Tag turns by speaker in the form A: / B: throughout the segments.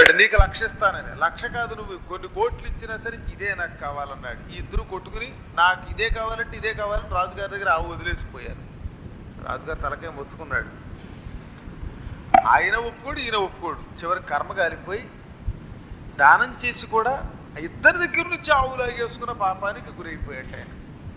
A: చెప్పాడు నీకు లక్ష ఇస్తానని లక్ష కాదు నువ్వు కొన్ని కోట్లు ఇచ్చినా సరే ఇదే నాకు కావాలన్నాడు ఈ ఇద్దరు కొట్టుకుని నాకు ఇదే కావాలంటే ఇదే కావాలని రాజుగారి దగ్గర ఆవు వదిలేసిపోయారు రాజుగారు తలకే మొత్తుకున్నాడు ఆయన ఒప్పుకోడు ఈయన ఒప్పుకోడు చివరి కర్మ కాలిపోయి దానం చేసి కూడా ఆ ఇద్దరి దగ్గర నుంచి ఆవు లాగేసుకున్న పాపానికి గురైపోయాట ఆయన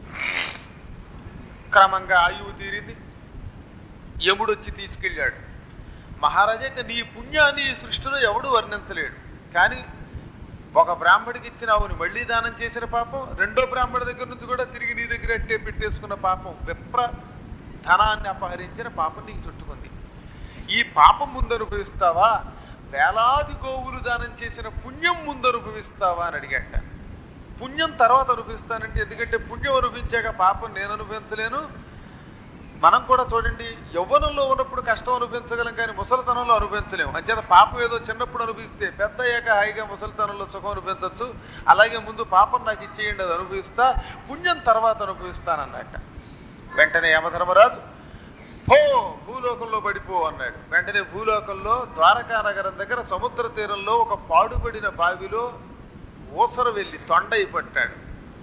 A: క్రమంగా ఆయువు తీరింది యముడు వచ్చి తీసుకెళ్ళాడు మహారాజా ఇక నీ పుణ్యాన్ని ఈ సృష్టిలో ఎవడు వర్ణించలేడు కానీ ఒక బ్రాహ్మడికి ఇచ్చిన ఆవుని మళ్ళీ దానం చేసిన పాపం రెండో బ్రాహ్మడి దగ్గర నుంచి కూడా తిరిగి నీ దగ్గర అట్టే పెట్టేసుకున్న పాపం విప్ర ధనాన్ని అపహరించిన పాపం నీకు చుట్టుకుంది ఈ పాపం ముందు అనుభవిస్తావా వేలాది గోవులు దానం చేసిన పుణ్యం ముందు అనుభవిస్తావా అని అడిగట పుణ్యం తర్వాత అనుభవిస్తానండి ఎందుకంటే పుణ్యం అనుభవించాక పాపం నేను అనుభవించలేను మనం కూడా చూడండి యవ్వనంలో ఉన్నప్పుడు కష్టం అనుభవించగలం కానీ ముసలితనంలో అనుభవించలేము అంచేత పాపం ఏదో చిన్నప్పుడు అనుభవిస్తే పెద్ద అయ్యాక హాయిగా ముసలితనంలో సుఖం అనుభవించవచ్చు అలాగే ముందు పాపం నాకు ఇచ్చేయండి అది అనుభవిస్తా పుణ్యం తర్వాత అనుభవిస్తానన్నట్ట వెంటనే యమధర్మరాజు పో భూలోకంలో పడిపో అన్నాడు వెంటనే భూలోకంలో ద్వారకా నగరం దగ్గర సముద్ర తీరంలో ఒక పాడుపడిన బావిలో ఊసర వెళ్ళి తొండయి పట్టాడు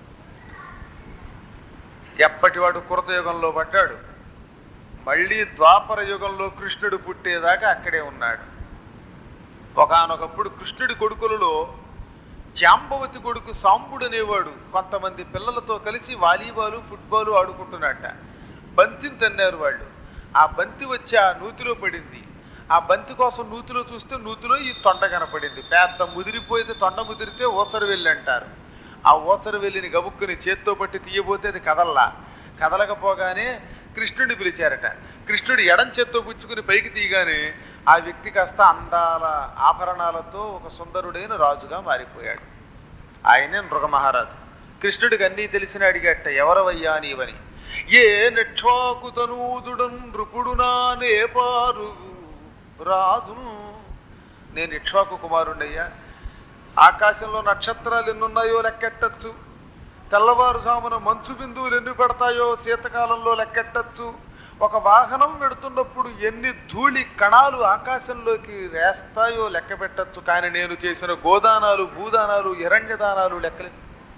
A: ఎప్పటివాడు కృతయుగంలో పడ్డాడు మళ్ళీ ద్వాపర యుగంలో కృష్ణుడు పుట్టేదాకా అక్కడే ఉన్నాడు ఒకానొకప్పుడు కృష్ణుడి కొడుకులలో జాంబవతి కొడుకు సాంబుడు అనేవాడు కొంతమంది పిల్లలతో కలిసి వాలీబాలు ఫుట్బాల్ ఆడుకుంటున్నట్ట బంతిని తన్నారు వాళ్ళు ఆ బంతి వచ్చి ఆ నూతిలో పడింది ఆ బంతి కోసం నూతిలో చూస్తే నూతిలో ఈ తొండ కనపడింది పెద్ద ముదిరిపోయితే తొండ ముదిరితే ఓసరు వెళ్ళి అంటారు ఆ ఓసరు వెళ్ళిని గబుక్కుని చేత్తో పట్టి తీయబోతే అది కదల్లా కదలకపోగానే కృష్ణుడిని పిలిచారట కృష్ణుడు ఎడం చేత్తో పుచ్చుకుని పైకి తీయగానే ఆ వ్యక్తి కాస్త అందాల ఆభరణాలతో ఒక సుందరుడైన రాజుగా మారిపోయాడు ఆయనే నృగమహారాజు కృష్ణుడికి అన్నీ తెలిసిన అడిగట్ట ఎవరవయ్యా నీవని ఏ నెక్షాకు తనూదుడన్ నృపుడునా నేపారు రాజు నేను ఇక్ష్వాకు కుమారుండయ్యా ఆకాశంలో నక్షత్రాలు ఎన్నున్నాయో లెక్కెట్టచ్చు తెల్లవారుజామున మంచు బిందువులు ఎన్ని పడతాయో శీతకాలంలో లెక్కెట్టచ్చు ఒక వాహనం వెడుతున్నప్పుడు ఎన్ని ధూళి కణాలు ఆకాశంలోకి వేస్తాయో లెక్క పెట్టచ్చు కానీ నేను చేసిన గోదానాలు భూదానాలు ఎరణ్యదానాలు లెక్కలే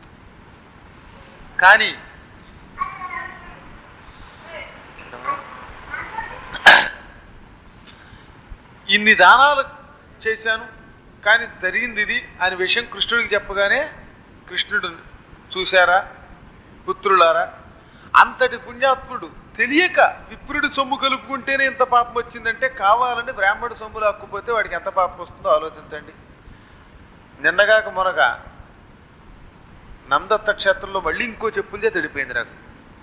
A: కానీ ఇన్ని దానాలు చేశాను కానీ జరిగింది ఇది అనే విషయం కృష్ణుడికి చెప్పగానే కృష్ణుడు చూశారా పుత్రులారా అంతటి పుణ్యాత్ముడు తెలియక విప్రుడి సొమ్ము కలుపుకుంటేనే ఇంత పాపం వచ్చిందంటే కావాలని బ్రాహ్మణ సొమ్ములు హక్కుపోతే వాడికి ఎంత పాపం వస్తుందో ఆలోచించండి నిన్నగాక మొనగా నందత్త క్షేత్రంలో మళ్ళీ ఇంకో చెప్పులే తడిపోయింది నాకు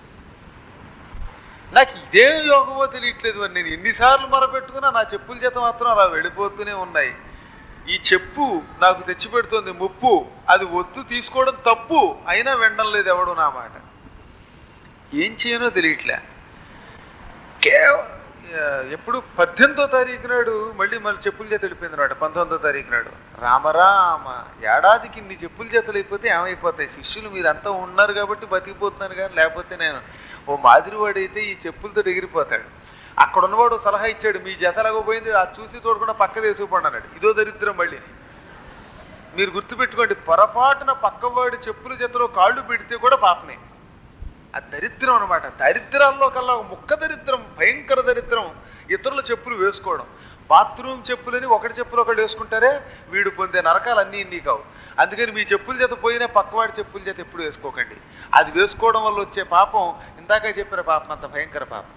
A: నాకు ఇదే యోగమో తెలియట్లేదు అని నేను ఎన్నిసార్లు మొరపెట్టుకున్నా నా చెప్పుల చేత మాత్రం అలా వెళ్ళిపోతూనే ఉన్నాయి ఈ చెప్పు నాకు తెచ్చిపెడుతుంది ముప్పు అది ఒత్తు తీసుకోవడం తప్పు అయినా వినడం లేదు ఎవడు నా మాట ఏం చేయనో తెలియట్లే కేవ ఎప్పుడు పద్దెనిమిదో తారీఖు నాడు మళ్ళీ మళ్ళీ చెప్పుల చేత వెళ్ళిపోయింది అనమాట పంతొమ్మిదో తారీఖు నాడు రామరామ ఏడాదికి ఇన్ని చెప్పుల చేతులు అయిపోతే ఏమైపోతాయి శిష్యులు మీరంతా ఉన్నారు కాబట్టి బతికిపోతున్నారు కానీ లేకపోతే నేను ఓ మాదిరివాడైతే ఈ చెప్పులతో ఎగిరిపోతాడు అక్కడ ఉన్నవాడు సలహా ఇచ్చాడు మీ జత పోయింది అది చూసి చూడకుండా పక్క తీసుకుపోండి అన్నాడు ఇదో దరిద్రం మళ్ళీ మీరు గుర్తుపెట్టుకోండి పొరపాటున పక్కవాడి చెప్పుల జతలో కాళ్ళు పెడితే కూడా పాపమే ఆ దరిద్రం అనమాట దరిద్రాల్లో కల్లా ఒక ముక్క దరిద్రం భయంకర దరిద్రం ఇతరుల చెప్పులు వేసుకోవడం బాత్రూమ్ చెప్పులని ఒకటి చెప్పులు ఒకటి వేసుకుంటారే వీడు పొందే నరకాలు అన్నీ ఇన్ని కావు అందుకని మీ చెప్పుల చేత పోయినా పక్కవాడి చెప్పుల చేత ఎప్పుడు వేసుకోకండి అది వేసుకోవడం వల్ల వచ్చే పాపం ఇందాక చెప్పిన పాపం అంత భయంకర పాపం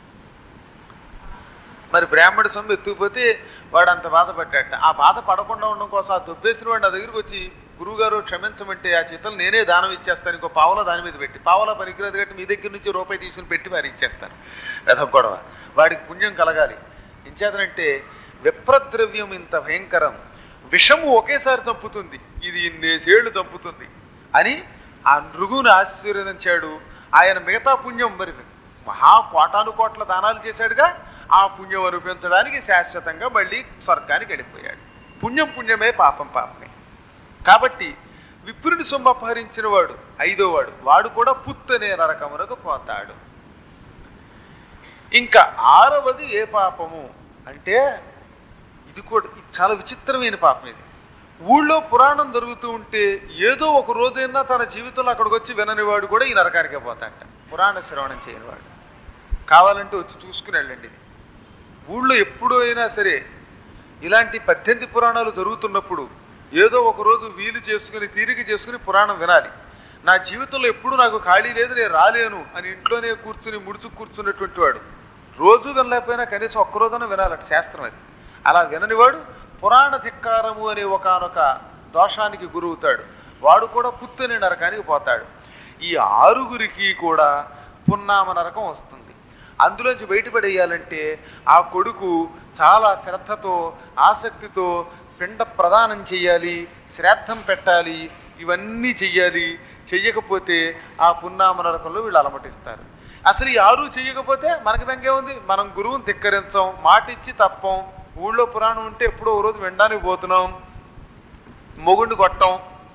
A: మరి బ్రాహ్మణ సొమ్ము ఎత్తుకుపోతే వాడు అంత బాధపడ్డాట ఆ బాధ పడకుండా ఉండడం కోసం ఆ దుబ్బేసిన వాడు నా దగ్గరికి వచ్చి గురువుగారు క్షమించమంటే ఆ చిత్తలు నేనే దానం ఇచ్చేస్తాను ఇంకో పావలా దాని మీద పెట్టి పావలా పనికిరాదు కాబట్టి మీ దగ్గర నుంచి రూపాయి తీసుకుని పెట్టి వారు ఇచ్చేస్తాను వెధ గొడవ వాడికి పుణ్యం కలగాలి ఇంచేతనంటే విప్రద్రవ్యం ఇంత భయంకరం విషము ఒకేసారి చంపుతుంది ఇది ఇన్నేసేళ్లు చంపుతుంది అని ఆ నృగుని ఆశీర్వదించాడు ఆయన మిగతా పుణ్యం మరి మహా కోటాను కోట్ల దానాలు చేశాడుగా ఆ పుణ్యం అనిపించడానికి శాశ్వతంగా మళ్ళీ స్వర్గానికి వెళ్ళిపోయాడు పుణ్యం పుణ్యమే పాపం పాపమే కాబట్టి విప్రుని సొమ్ము అపహరించిన వాడు ఐదో వాడు వాడు కూడా పుత్తనే నరకమునకు పోతాడు ఇంకా ఆరవది ఏ పాపము అంటే ఇది కూడా ఇది చాలా విచిత్రమైన పాపం ఇది ఊళ్ళో పురాణం జరుగుతూ ఉంటే ఏదో ఒక రోజైనా తన జీవితంలో అక్కడికి వచ్చి విననివాడు కూడా ఈ నరకానికే పోతాట పురాణ శ్రవణం చేయనివాడు కావాలంటే వచ్చి చూసుకుని వెళ్ళండి ఇది ఊళ్ళో ఎప్పుడూ అయినా సరే ఇలాంటి పద్దెనిమిది పురాణాలు జరుగుతున్నప్పుడు ఏదో ఒక రోజు వీలు చేసుకుని తీరిక చేసుకుని పురాణం వినాలి నా జీవితంలో ఎప్పుడు నాకు ఖాళీ లేదు నేను రాలేను అని ఇంట్లోనే కూర్చుని ముడుచు కూర్చున్నటువంటి వాడు రోజు వినలేకపోయినా కనీసం ఒక్క రోజున వినాలట శాస్త్రం అది అలా విననివాడు పురాణ ధిక్కారము అనే ఒకనొక దోషానికి గురవుతాడు వాడు కూడా పుత్తని నరకానికి పోతాడు ఈ ఆరుగురికి కూడా పున్నామ నరకం వస్తుంది అందులోంచి బయటపడేయాలంటే ఆ కొడుకు చాలా శ్రద్ధతో ఆసక్తితో పిండ ప్రదానం చేయాలి శ్రాద్ధం పెట్టాలి ఇవన్నీ చెయ్యాలి చెయ్యకపోతే ఆ పున్నామ నరకంలో వీళ్ళు అలమటిస్తారు అసలు ఈ ఆరు చెయ్యకపోతే మనకి బెంగే ఉంది మనం గురువుని ధిక్కరించం మాట ఇచ్చి తప్పం ఊళ్ళో పురాణం ఉంటే ఎప్పుడో ఓ రోజు వినడానికి పోతున్నాం మొగుండి కొట్టం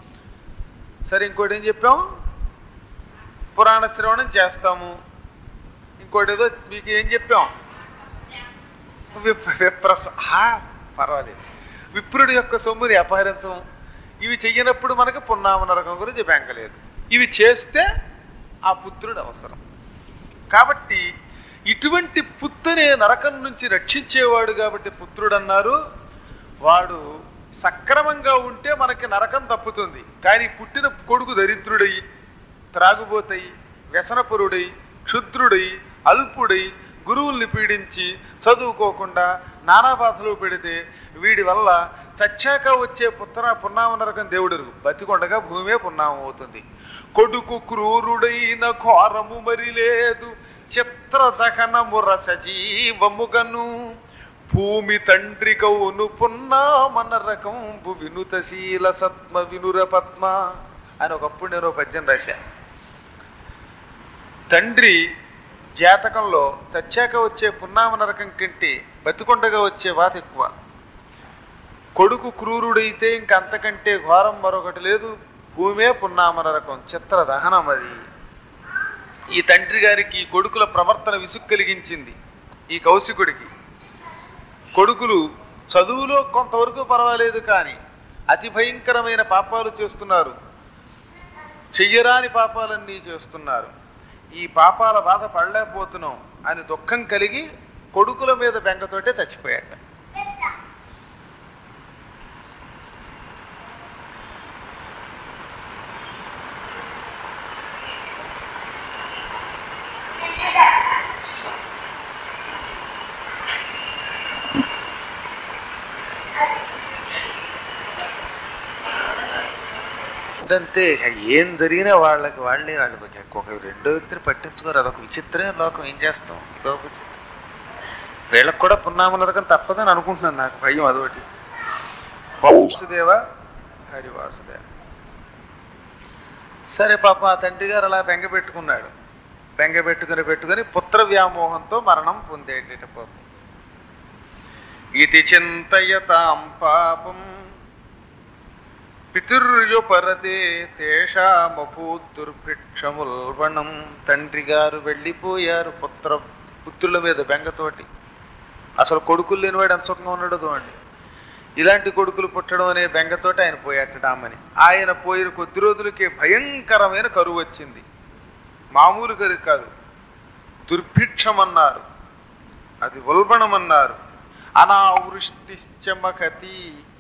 A: సరే ఇంకోటి ఏం చెప్పాం పురాణ శ్రవణం చేస్తాము ఇంకోటి ఏదో మీకు ఏం చెప్పాం విప్ విప్రస హా, పర్వాలేదు విప్రుడి యొక్క సొమ్ముని అపహరించం ఇవి చెయ్యనప్పుడు మనకి పున్నామ నరకం గురించి బెంకలేదు ఇవి చేస్తే ఆ పుత్రుడు అవసరం కాబట్టి ఇటువంటి పుత్తనే నరకం నుంచి రక్షించేవాడు కాబట్టి పుత్రుడు అన్నారు వాడు సక్రమంగా ఉంటే మనకి నరకం తప్పుతుంది కానీ పుట్టిన కొడుకు దరిద్రుడై త్రాగుబోతై వ్యసనపరుడై క్షుద్రుడై అల్పుడై గురువుల్ని పీడించి చదువుకోకుండా నానా బాధలు పెడితే వీడి వల్ల చచ్చాక వచ్చే పుత్ర పున్నామ నరకం దేవుడు బతికొండగా భూమే పున్నామం అవుతుంది కొడుకు క్రూరుడైన ఘోరము మరి లేదు చిత్రదహనము రసజీవముగను భూమి తండ్రి కౌను పున్నామన రకంబు వినుతశీల సత్మ వినుర పద్మ అని ఒకప్పుడు నేను ఒక పద్యం రాశా తండ్రి జాతకంలో చచ్చాక వచ్చే పున్నామ నరకం కంటే బతికొండగా వచ్చే వాత ఎక్కువ కొడుకు క్రూరుడైతే ఇంకంతకంటే ఘోరం మరొకటి లేదు భూమే పున్నామ నరకం చిత్ర దహనం అది ఈ తండ్రి గారికి ఈ కొడుకుల ప్రవర్తన విసుగు కలిగించింది ఈ కౌశికుడికి కొడుకులు చదువులో కొంతవరకు పర్వాలేదు కానీ అతి భయంకరమైన పాపాలు చేస్తున్నారు చెయ్యరాని పాపాలన్నీ చేస్తున్నారు ఈ పాపాల బాధ పడలేకపోతున్నాం అని దుఃఖం కలిగి కొడుకుల మీద బెంగతోటే చచ్చిపోయాట అంతే ఏం జరిగినా వాళ్ళకి వాళ్ళే వాళ్ళు ఒక రెండో వ్యక్తిని పట్టించుకోరు అదొక విచిత్రమైన లోకం ఏం చేస్తాం ఇదొక విచిత్రం వీళ్ళకి కూడా పున్నామ నరకం తప్పదని అనుకుంటున్నాను నాకు భయం అదొకటి వాసుదేవ హరి వాసుదేవ సరే పాప ఆ తండ్రి గారు అలా బెంగ పెట్టుకున్నాడు బెంగ పెట్టుకుని పెట్టుకుని పుత్ర వ్యామోహంతో మరణం పొందేట పాపం ఇది చింతయతాం పాపం పితుర్యుపరతే తేషామభూత్ దుర్భిక్షముల్బణం తండ్రి గారు వెళ్ళిపోయారు పుత్ర పుత్రుల మీద బెంగతోటి అసలు కొడుకులు లేనివాడు ఎంత సుఖంగా ఉన్నాడో చూడండి ఇలాంటి కొడుకులు పుట్టడం అనే బెంగతోటి ఆయన పోయాటడామని ఆయన పోయిన కొద్ది రోజులకే భయంకరమైన కరువు వచ్చింది మామూలు కరువు కాదు దుర్భిక్షం అన్నారు అది ఉల్బణమన్నారు అనావృష్టిశ్చమకతి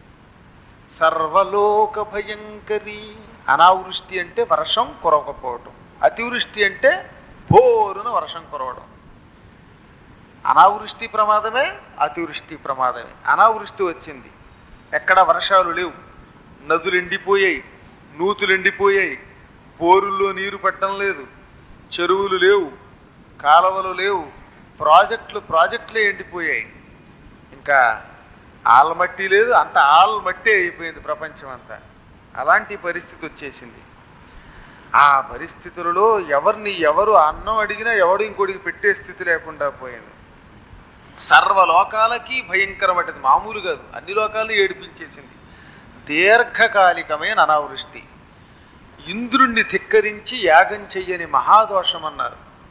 A: సర్వలోక భయంకరి అనావృష్టి అంటే వర్షం కురవకపోవటం అతివృష్టి అంటే భోరున వర్షం కురవడం అనావృష్టి ప్రమాదమే అతివృష్టి ప్రమాదమే అనావృష్టి వచ్చింది ఎక్కడ వర్షాలు లేవు నదులు ఎండిపోయాయి నూతులు ఎండిపోయాయి బోరుల్లో నీరు పట్టడం లేదు చెరువులు లేవు కాలువలు లేవు ప్రాజెక్టులు ప్రాజెక్టులే ఎండిపోయాయి ఇంకా ఆల్మట్టి లేదు అంత ఆల్మట్టే అయిపోయింది ప్రపంచం అంతా అలాంటి పరిస్థితి వచ్చేసింది ఆ పరిస్థితులలో ఎవరిని ఎవరు అన్నం అడిగినా ఎవడు ఇంకోటికి పెట్టే స్థితి లేకుండా పోయింది సర్వలోకాలకి భయంకరమైనది మామూలు కాదు అన్ని లోకాలను ఏడిపించేసింది దీర్ఘకాలికమైన అనావృష్టి ఇంద్రుణ్ణి ధిక్కరించి యాగం చెయ్యని మహాదోషం అన్నారు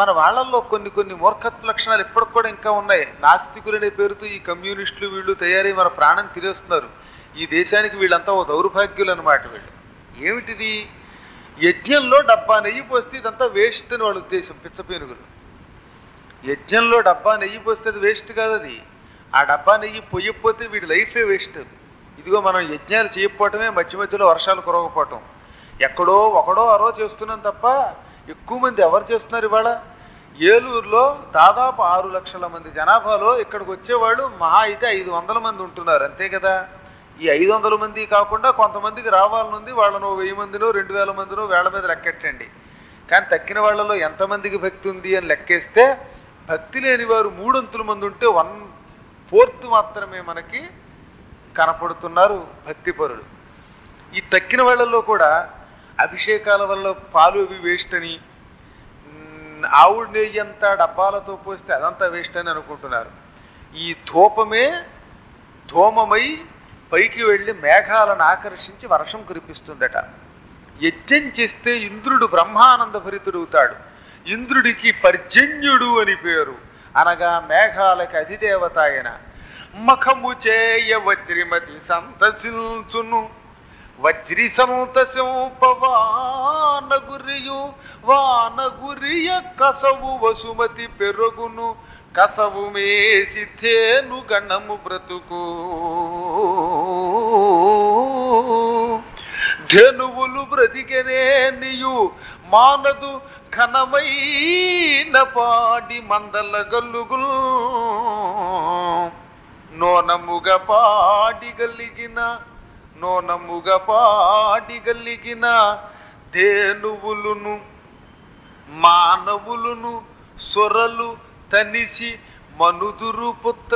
A: మన వాళ్ళల్లో కొన్ని కొన్ని మూర్ఖత్వ లక్షణాలు ఇప్పటికి కూడా ఇంకా ఉన్నాయి నాస్తికులనే పేరుతో ఈ కమ్యూనిస్టులు వీళ్ళు తయారై మన ప్రాణం తిరేస్తున్నారు ఈ దేశానికి వీళ్ళంతా ఓ దౌర్భాగ్యులు అనమాట వీళ్ళు ఏమిటిది యజ్ఞంలో డబ్బా నెయ్యి పోస్తే ఇదంతా వేస్ట్ అని వాళ్ళ ఉద్దేశం పిచ్చపేనుగులు యజ్ఞంలో డబ్బా నెయ్యి పోస్తే అది వేస్ట్ కాదు అది ఆ డబ్బా నెయ్యి పొయ్యకపోతే వీడి లైఫే వేస్ట్ ఇదిగో మనం యజ్ఞాలు చేయకపోవటమే మధ్య మధ్యలో వర్షాలు కురవకపోవటం ఎక్కడో ఒకడో అరో చేస్తున్నాం తప్ప ఎక్కువ మంది ఎవరు చేస్తున్నారు ఇవాళ ఏలూరులో దాదాపు ఆరు లక్షల మంది జనాభాలో ఇక్కడికి వచ్చేవాళ్ళు మహా అయితే ఐదు వందల మంది ఉంటున్నారు అంతే కదా ఈ ఐదు వందల మంది కాకుండా కొంతమందికి రావాలనుంది వాళ్ళను వెయ్యి మందినో రెండు వేల మందినో వేల మీద లెక్కెట్టండి కానీ తక్కిన వాళ్ళలో ఎంతమందికి భక్తి ఉంది అని లెక్కేస్తే భక్తి లేని వారు మూడొంతుల మంది ఉంటే వన్ ఫోర్త్ మాత్రమే మనకి కనపడుతున్నారు భక్తిపరులు ఈ తక్కిన వాళ్ళల్లో కూడా అభిషేకాల వల్ల పాలు అవి వేస్ట్ అని మ్, ఆవుడు నెయ్యి అంతా డబ్బాలతో పోస్తే అదంతా వేస్ట్ అని అనుకుంటున్నారు ఈ ధూపమే ధూమమై పైకి వెళ్ళి మేఘాలను ఆకర్షించి వర్షం కురిపిస్తుందట యజ్ఞం చేస్తే ఇంద్రుడు బ్రహ్మానంద భరితుడవుతాడు ఇంద్రుడికి పర్జన్యుడు అని పేరు అనగా మేఘాలకి అధిదేవత ఆయన మఖము చేయ వజ్రిమతి సంతసించును వజ్రి సంతసింప వానగురియు వానగురియ కసవు వసుమతి పెరుగును కసవు మేసి తేను గణము బ్రతుకు ధనువులు బ్రతికెనే నీయు మానదు ఘనమైన పాడి మందల గల్లుగుల్ నోనముగ పాడిగలిగిన నోనముగ పాడిగలిగిన ధేనువులును మానవులును సొరలు తనిసి మనుదురు పుత్ర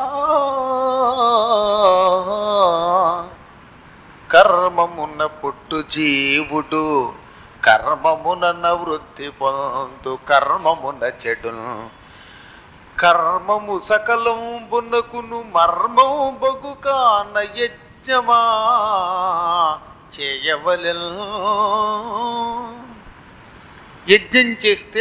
A: కర్మమున పుట్టు జీవుడు కర్మమున వృత్తి పొందు కర్మమున చెడును కర్మము సకలంబునకును మర్మం బగు కాన యజ్ఞమా చేయవలెల్ యజ్ఞం చేస్తే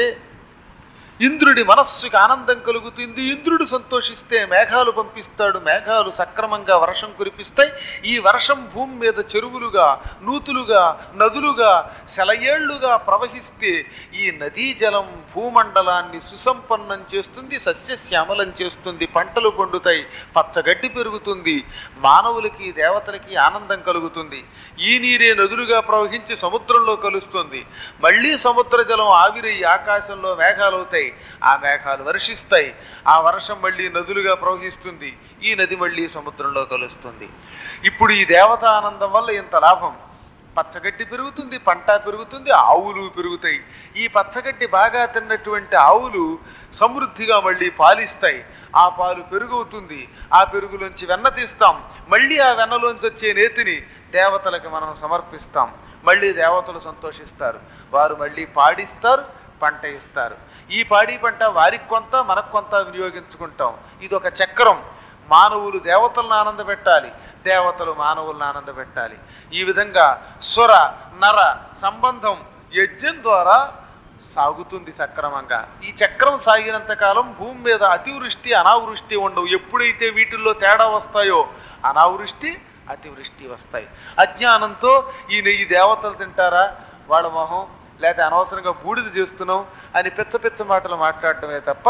A: ఇంద్రుడి మనస్సుకి ఆనందం కలుగుతుంది ఇంద్రుడు సంతోషిస్తే మేఘాలు పంపిస్తాడు మేఘాలు సక్రమంగా వర్షం కురిపిస్తాయి ఈ వర్షం భూమి మీద చెరువులుగా నూతులుగా నదులుగా సెలయేళ్లుగా ప్రవహిస్తే ఈ నదీ జలం భూమండలాన్ని సుసంపన్నం చేస్తుంది సస్యశ్యామలం చేస్తుంది పంటలు పండుతాయి పచ్చగడ్డి పెరుగుతుంది మానవులకి దేవతలకి ఆనందం కలుగుతుంది ఈ నీరే నదులుగా ప్రవహించి సముద్రంలో కలుస్తుంది మళ్ళీ సముద్ర జలం ఆవిరయ్యి ఆకాశంలో మేఘాలు అవుతాయి ఆ మేఘాలు వర్షిస్తాయి ఆ వర్షం మళ్ళీ నదులుగా ప్రవహిస్తుంది ఈ నది మళ్ళీ సముద్రంలో కలుస్తుంది ఇప్పుడు ఈ దేవతానందం వల్ల ఇంత లాభం పచ్చగడ్డి పెరుగుతుంది పంట పెరుగుతుంది ఆవులు పెరుగుతాయి ఈ పచ్చగడ్డి బాగా తిన్నటువంటి ఆవులు సమృద్ధిగా మళ్ళీ పాలిస్తాయి ఆ పాలు పెరుగవుతుంది ఆ పెరుగులోంచి వెన్న తీస్తాం మళ్ళీ ఆ వెన్నలోంచి వచ్చే నేతిని దేవతలకు మనం సమర్పిస్తాం మళ్ళీ దేవతలు సంతోషిస్తారు వారు మళ్ళీ పాడిస్తారు పంట ఇస్తారు ఈ పాడి పంట వారికి కొంత మనకు కొంత వినియోగించుకుంటాం ఇది ఒక చక్రం మానవులు దేవతలను ఆనందపెట్టాలి దేవతలు మానవులను ఆనందపెట్టాలి ఈ విధంగా సుర నర సంబంధం యజ్ఞం ద్వారా సాగుతుంది సక్రమంగా ఈ చక్రం సాగినంత కాలం భూమి మీద అతివృష్టి అనావృష్టి ఉండవు ఎప్పుడైతే వీటిల్లో తేడా వస్తాయో అనావృష్టి అతివృష్టి వస్తాయి అజ్ఞానంతో ఈ నెయ్యి దేవతలు తింటారా వాళ్ళ మొహం లేకపోతే అనవసరంగా బూడిద చేస్తున్నాం అని పిచ్చ పిచ్చ మాటలు మాట్లాడటమే తప్ప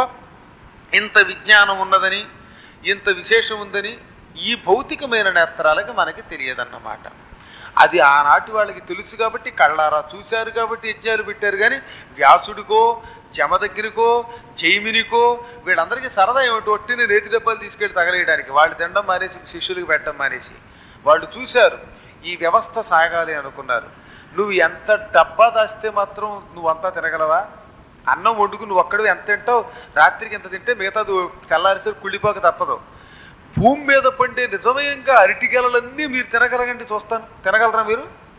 A: ఇంత విజ్ఞానం ఉన్నదని ఇంత విశేషం ఉందని ఈ భౌతికమైన నేత్రాలకి మనకి తెలియదన్నమాట అది ఆనాటి వాళ్ళకి తెలుసు కాబట్టి కళ్ళారా చూశారు కాబట్టి యజ్ఞాలు పెట్టారు కానీ వ్యాసుడికో జమ దగ్గరికో జైమినికో వీళ్ళందరికీ సరదా ఏమిటి ఒట్టిని నేతి డబ్బాలు తీసుకెళ్ళి తగలేయడానికి వాళ్ళు తినడం మానేసి శిష్యులకు పెట్టడం మానేసి వాళ్ళు చూశారు ఈ వ్యవస్థ సాగాలి అనుకున్నారు నువ్వు ఎంత డబ్బా దాస్తే మాత్రం నువ్వంతా తినగలవా అన్నం వండుకు నువ్వు ఒక్కడు ఎంత తింటావు రాత్రికి ఎంత తింటే మిగతాది తెల్లారిసరి కుళ్ళిపోక తప్పదు భూమి మీద పండే నిజమయంగా అరటిగెలలన్నీ మీరు తినగలగండి చూస్తాను తినగలరా మీరు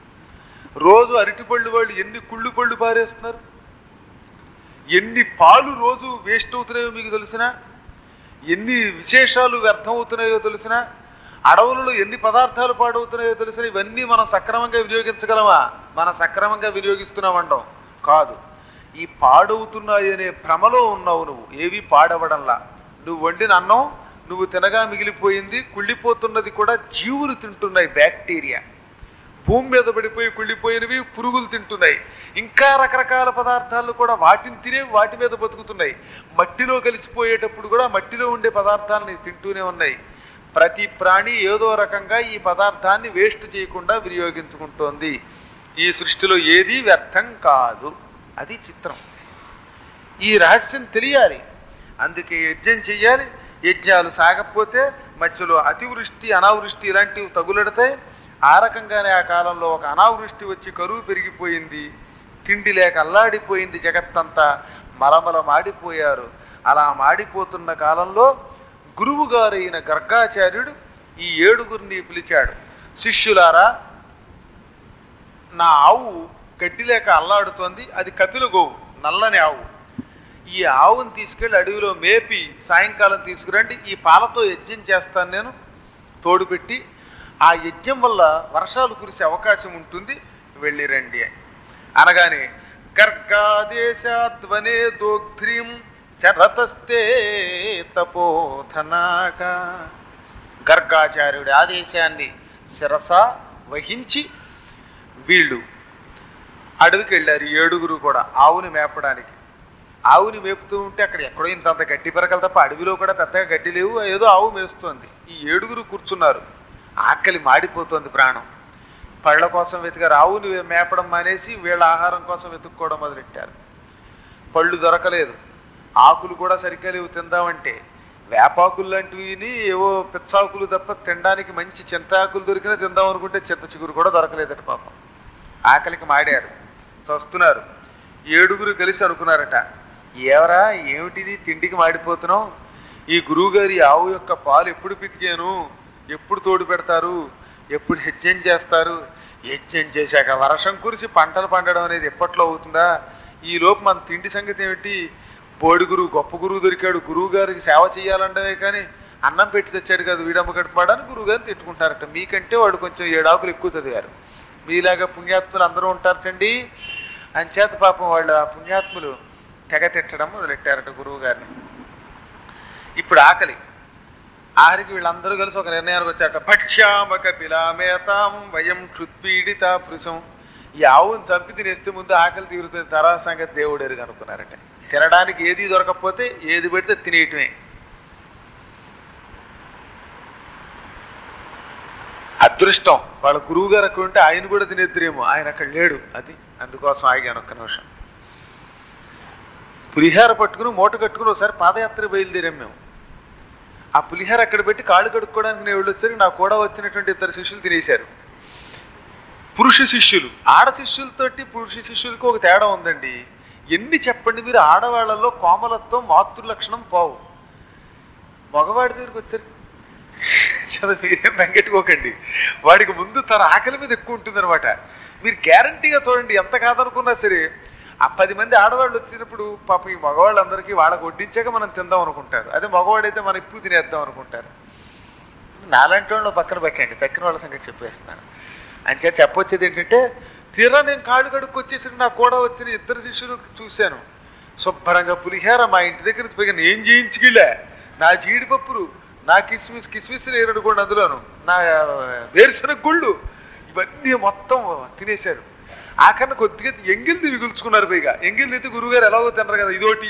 A: రోజు అరటిపళ్ళు వాళ్ళు ఎన్ని కుళ్ళు పళ్ళు పారేస్తున్నారు ఎన్ని పాలు రోజు వేస్ట్ అవుతున్నాయో మీకు తెలిసినా ఎన్ని విశేషాలు వ్యర్థం అవుతున్నాయో తెలిసినా అడవులలో ఎన్ని పదార్థాలు పాడవుతున్నాయో తెలిసిన ఇవన్నీ మనం సక్రమంగా వినియోగించగలమా మనం సక్రమంగా వినియోగిస్తున్నామంటాం కాదు ఈ పాడవుతున్నాయి అనే భ్రమలో ఉన్నావు నువ్వు ఏవి పాడవడంలా నువ్వు వండిన అన్నం నువ్వు తినగా మిగిలిపోయింది కుళ్ళిపోతున్నది కూడా జీవులు తింటున్నాయి బ్యాక్టీరియా భూమి మీద పడిపోయి కుళ్ళిపోయినవి పురుగులు తింటున్నాయి ఇంకా రకరకాల పదార్థాలు కూడా వాటిని తినే వాటి మీద బతుకుతున్నాయి మట్టిలో కలిసిపోయేటప్పుడు కూడా మట్టిలో ఉండే పదార్థాలని తింటూనే ఉన్నాయి ప్రతి ప్రాణి ఏదో రకంగా ఈ పదార్థాన్ని వేస్ట్ చేయకుండా వినియోగించుకుంటోంది ఈ సృష్టిలో ఏదీ వ్యర్థం కాదు అది చిత్రం ఈ రహస్యం తెలియాలి అందుకే యజ్ఞం చెయ్యాలి యజ్ఞాలు సాగకపోతే మధ్యలో అతివృష్టి అనావృష్టి ఇలాంటివి తగులడతాయి ఆ రకంగానే ఆ కాలంలో ఒక అనావృష్టి వచ్చి కరువు పెరిగిపోయింది తిండి లేక అల్లాడిపోయింది జగత్తంతా మలమల మాడిపోయారు అలా మాడిపోతున్న కాలంలో గురువుగారైన గర్గాచార్యుడు ఈ ఏడుగురిని పిలిచాడు శిష్యులారా నా ఆవు గడ్డి లేక అల్లాడుతోంది అది కపిల గోవు నల్లని ఆవు ఈ ఆవుని తీసుకెళ్ళి అడవిలో మేపి సాయంకాలం తీసుకురండి ఈ పాలతో యజ్ఞం చేస్తాను నేను తోడుపెట్టి ఆ యజ్ఞం వల్ల వర్షాలు కురిసే అవకాశం ఉంటుంది వెళ్ళిరండి అని అనగానే గర్గాదేశాద్వనే దోగ్ధ్రీం చరతస్తే తపోధనాగా గర్గాచార్యుడి ఆదేశాన్ని శిరస వహించి వీళ్ళు అడవికి వెళ్ళారు ఈ ఏడుగురు కూడా ఆవుని మేపడానికి ఆవుని మేపుతూ ఉంటే అక్కడ ఎక్కడో ఇంతంత గడ్డి పెరకలు తప్ప అడవిలో కూడా పెద్దగా గడ్డి లేవు ఏదో ఆవు మేస్తోంది ఈ ఏడుగురు కూర్చున్నారు ఆకలి మాడిపోతోంది ప్రాణం పళ్ళ కోసం వెతికారు ఆవుని మేపడం మానేసి వీళ్ళ ఆహారం కోసం వెతుక్కోవడం మొదలెట్టారు పళ్ళు దొరకలేదు ఆకులు కూడా సరిగ్గా లేవు తిందామంటే వేపాకులు లాంటివి ఏవో పిచ్చాకులు తప్ప తినడానికి మంచి చింతాకులు దొరికినా తిందాం అనుకుంటే చింత చిగురు కూడా దొరకలేదట పాపం ఆకలికి మాడారు చస్తున్నారు ఏడుగురు కలిసి అనుకున్నారట ఏవరా ఏమిటిది తిండికి మాడిపోతున్నాం ఈ గురువుగారి ఆవు యొక్క పాలు ఎప్పుడు పితికాను ఎప్పుడు తోడు పెడతారు ఎప్పుడు యజ్ఞం చేస్తారు యజ్ఞం చేశాక వర్షం కురిసి పంటలు పండడం అనేది ఎప్పట్లో అవుతుందా ఈ లోపు మన తిండి సంగతి ఏమిటి బోడి గురువు గొప్ప గురువు దొరికాడు గురువు గారికి సేవ చేయాలంటే కానీ అన్నం పెట్టి తెచ్చాడు కదా వీడమ్మ గడిపాడని గురువు గారిని తిట్టుకుంటారట మీకంటే వాడు కొంచెం ఏడాకులు ఎక్కువ చదివారు మీలాగా పుణ్యాత్ములు అందరూ ఉంటారటండి అంచేత పాపం వాళ్ళు ఆ పుణ్యాత్ములు తెగ తిట్టడం మొదలెట్టారట గురువు గారిని ఇప్పుడు ఆకలి ఆఖరికి వీళ్ళందరూ కలిసి ఒక నిర్ణయానికి వచ్చారట భక్ష్యామక పిలామేతాం వయం క్షుత్పీడిత పృశం ఈ ఆవుని చంపి తినేస్తే ముందు ఆకలి తీరుతుంది తర్వాత సంగతి దేవుడు ఎరుగు అనుకున్నారట తినడానికి ఏది దొరకకపోతే ఏది పెడితే తినేయటమే అదృష్టం వాళ్ళ గురువు గారు అక్కడ ఉంటే ఆయన కూడా తినేద్దరేమో ఆయన అక్కడ లేడు అది అందుకోసం ఆగాను ఒక్క నిమిషం పులిహార పట్టుకుని మూట కట్టుకుని ఒకసారి పాదయాత్ర బయలుదేరాం మేము ఆ పులిహార అక్కడ పెట్టి కాళ్ళు కడుక్కోవడానికి నేను వెళ్ళొచ్చేసరికి నా కూడా వచ్చినటువంటి ఇద్దరు శిష్యులు తినేశారు పురుష శిష్యులు ఆడ శిష్యులతోటి పురుష శిష్యులకు ఒక తేడా ఉందండి ఎన్ని చెప్పండి మీరు ఆడవాళ్ళలో కోమలత్వం మాతృ లక్షణం పోవు మగవాడి దగ్గరికి వచ్చేసరికి చదువు మీరేం వెంగెట్టుకోకండి వాడికి ముందు తన ఆకలి మీద ఎక్కువ ఉంటుంది అనమాట మీరు గ్యారంటీగా చూడండి ఎంత కాదనుకున్నా సరే ఆ పది మంది ఆడవాళ్ళు వచ్చినప్పుడు పాప ఈ మగవాళ్ళందరికీ వాళ్ళకి వడ్డించాక మనం తిందాం అనుకుంటారు అదే మగవాడైతే మనం ఇప్పుడు తినేద్దాం అనుకుంటారు నాలాంటి వాళ్ళు పక్కన పెట్టండి తక్కిన వాళ్ళ సంగతి చెప్పేస్తున్నాను అంచే చెప్పొచ్చేది ఏంటంటే తీరా నేను కాళ్ళు కడుక్కు వచ్చేసరికి నా కూడా వచ్చిన ఇద్దరు శిష్యులు చూశాను శుభ్రంగా పులిహార మా ఇంటి దగ్గర నుంచి పైగా ఏం చేయించుకెళ్ళా నా జీడిపప్పులు నా కిస్మిస్ కిస్మిస్ ఏరడుకోండి అందులోను నా వేరుశనగ గుళ్ళు ఇవన్నీ మొత్తం తినేశారు ఆఖరణ కొద్దిగా ఎంగిల్ది మిగుల్చుకున్నారు పైగా ఎంగిల్ది అయితే గురువుగారు ఎలాగో తినరు కదా ఇదోటి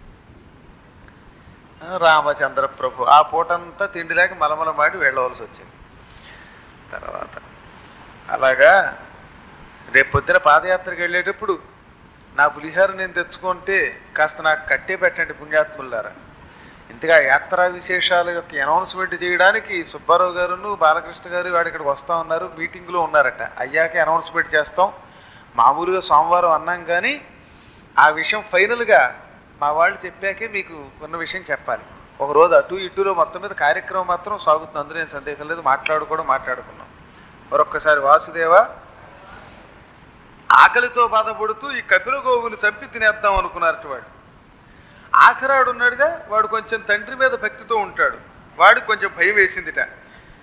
A: రామచంద్ర ప్రభు ఆ పూటంతా తిండి లేక మలమల మాడి వెళ్ళవలసి వచ్చింది తర్వాత అలాగా రేపు పొద్దున పాదయాత్రకు వెళ్ళేటప్పుడు నా పులిహార నేను తెచ్చుకుంటే కాస్త నాకు కట్టే పెట్టండి పుణ్యాత్ములారా ఇంతగా యాత్రా విశేషాల యొక్క అనౌన్స్మెంట్ చేయడానికి సుబ్బారావు గారును బాలకృష్ణ గారు వాడు ఇక్కడికి వస్తా ఉన్నారు మీటింగ్లో ఉన్నారట అయ్యాక అనౌన్స్మెంట్ చేస్తాం మామూలుగా సోమవారం అన్నాం కానీ ఆ విషయం ఫైనల్గా మా వాళ్ళు చెప్పాకే మీకు ఉన్న విషయం చెప్పాలి ఒక రోజు అటు ఇటులో మొత్తం మీద కార్యక్రమం మాత్రం సాగుతుంది అందులో ఏం సందేహం లేదు మాట్లాడుకోవడం మాట్లాడుకున్నాం మరొక్కసారి వాసుదేవ ఆకలితో బాధపడుతూ ఈ కపిల గోవులు చంపి తినేద్దాం అనుకున్నారట వాడు ఆఖరాడు ఉన్నాడుగా వాడు కొంచెం తండ్రి మీద భక్తితో ఉంటాడు వాడికి కొంచెం భయం వేసిందిట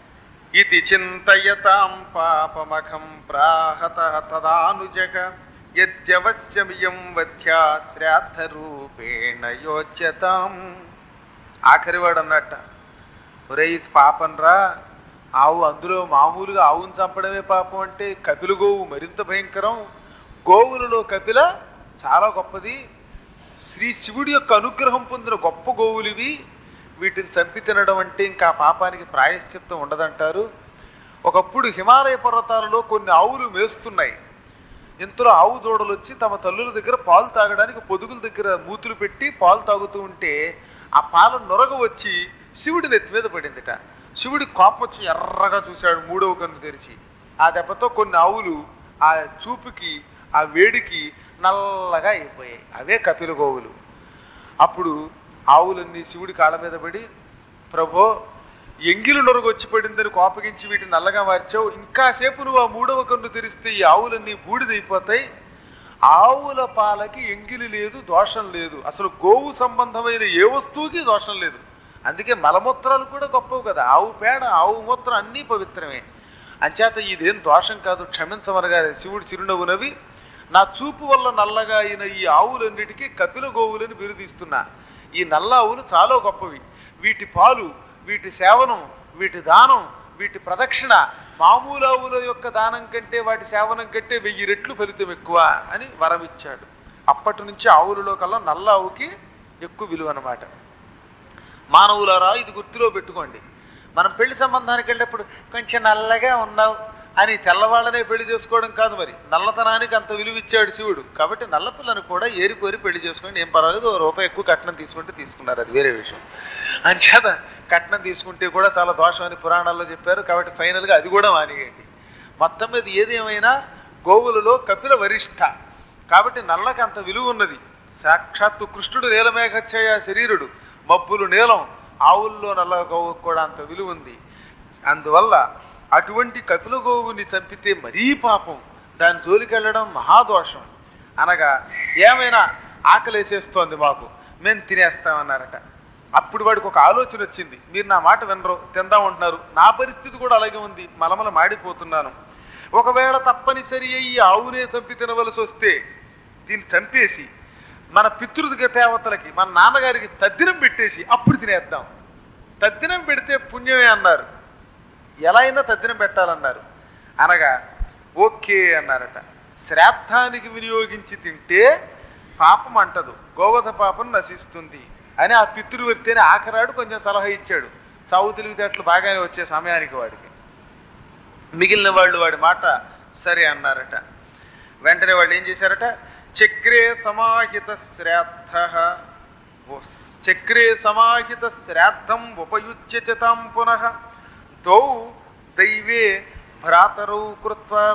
A: ఇది చింతయతాం పాపమఖం ప్రాహత తదానుజగ యద్యవశ్యమియం వధ్యా శ్రాద్ధ రూపేణ యోచ్యతాం ఆఖరివాడు అన్నట్ట ఒరే ఇది పాపం రా ఆవు అందులో మామూలుగా ఆవును చంపడమే పాపం అంటే కపిల గోవు మరింత భయంకరం గోవులలో కపిల చాలా గొప్పది శ్రీ శివుడి యొక్క అనుగ్రహం పొందిన గొప్ప గోవులు ఇవి వీటిని చంపి తినడం అంటే ఇంకా ఆ పాపానికి ప్రాయశ్చిత్తం ఉండదంటారు ఒకప్పుడు హిమాలయ పర్వతాలలో కొన్ని ఆవులు మేస్తున్నాయి ఇంతలో ఆవు దూడలు వచ్చి తమ తల్లుల దగ్గర పాలు తాగడానికి పొదుగుల దగ్గర మూతులు పెట్టి పాలు తాగుతూ ఉంటే ఆ పాల నొరగ వచ్చి శివుడి నెత్తి మీద పడిందిట శివుడి కోపం వచ్చి ఎర్రగా చూశాడు మూడవ కన్ను తెరిచి ఆ దెబ్బతో కొన్ని ఆవులు ఆ చూపుకి ఆ వేడికి నల్లగా అయిపోయాయి అవే కపిల గోవులు అప్పుడు ఆవులన్నీ శివుడి కాళ్ళ మీద పడి ప్రభో ఎంగిలి నొరుగు వచ్చి పడిందని కోపగించి వీటిని నల్లగా మార్చావు ఇంకాసేపు నువ్వు ఆ మూడవ కన్ను తెరిస్తే ఈ ఆవులన్నీ బూడిదైపోతాయి ఆవుల పాలకి ఎంగిలి లేదు దోషం లేదు అసలు గోవు సంబంధమైన ఏ వస్తువుకి దోషం లేదు అందుకే మలమూత్రాలు కూడా గొప్పవి కదా ఆవు పేడ ఆవు మూత్రం అన్నీ పవిత్రమే అంచేత ఇదేం దోషం కాదు క్షమించమనగా శివుడు చిరునవ్వు నవ్వి నా చూపు వల్ల నల్లగా అయిన ఈ ఆవులన్నిటికీ కపిల గోవులని బిరుదిస్తున్నా ఈ నల్ల ఆవులు చాలా గొప్పవి వీటి పాలు వీటి సేవనం వీటి దానం వీటి ప్రదక్షిణ మామూలు ఆవుల యొక్క దానం కంటే వాటి సేవనం కంటే వెయ్యి రెట్లు ఫలితం ఎక్కువ అని వరమిచ్చాడు అప్పటి నుంచి ఆవులలో కల్లా నల్ల ఆవుకి ఎక్కువ విలువ అన్నమాట మానవులారా ఇది గుర్తులో పెట్టుకోండి మనం పెళ్లి సంబంధానికి వెళ్ళినప్పుడు కొంచెం నల్లగా ఉన్నావు అని తెల్లవాళ్ళనే పెళ్లి చేసుకోవడం కాదు మరి నల్లతనానికి అంత విలువ ఇచ్చాడు శివుడు కాబట్టి నల్ల పిల్లని కూడా ఏరిపోరి పెళ్లి చేసుకోండి ఏం పర్వాలేదు ఓ రూపాయి ఎక్కువ కట్నం తీసుకుంటే తీసుకున్నారు అది వేరే విషయం అంచేత కట్నం తీసుకుంటే కూడా చాలా దోషం అని పురాణాల్లో చెప్పారు కాబట్టి ఫైనల్గా అది కూడా మానేయండి మొత్తం మీద ఏది ఏమైనా గోవులలో కపిల వరిష్ఠ కాబట్టి నల్లకి అంత విలువ ఉన్నది సాక్షాత్తు కృష్ణుడు నీలమేఘచ్చయ శరీరుడు మబ్బులు నీలం ఆవుల్లో నల్ల గోవుకు కూడా అంత విలువ ఉంది అందువల్ల అటువంటి కపిల గోవుని చంపితే మరీ పాపం దాని జోలికి వెళ్ళడం మహాదోషం అనగా ఏమైనా ఆకలేసేస్తోంది మాకు మేము తినేస్తామన్నారట అప్పుడు వాడికి ఒక ఆలోచన వచ్చింది మీరు నా మాట వినరు తిందామంటున్నారు నా పరిస్థితి కూడా అలాగే ఉంది మలమల మాడిపోతున్నాను ఒకవేళ తప్పనిసరి అయ్యి ఆవునే చంపి తినవలసి వస్తే దీన్ని చంపేసి మన పితృదిగ దేవతలకి మన నాన్నగారికి తద్దినం పెట్టేసి అప్పుడు తినేద్దాం తద్దినం పెడితే పుణ్యమే అన్నారు ఎలా అయినా తద్దినం పెట్టాలన్నారు అనగా ఓకే అన్నారట శ్రాద్ధానికి వినియోగించి తింటే పాపం అంటదు గోవధ పాపం నశిస్తుంది అని ఆ పితృవర్తిని ఆఖరాడు కొంచెం సలహా ఇచ్చాడు చావు తెలివితేటలు బాగానే వచ్చే సమయానికి వాడికి మిగిలిన వాళ్ళు వాడి మాట సరే అన్నారట వెంటనే వాళ్ళు ఏం చేశారట చక్రే సమాహిత శ్రాద్ధ చక్రే సమాహిత శ్రాద్ధం ఉపయుజ్య చ తాం పునః దౌ దైవే భ్రాతరౌ కృత్వా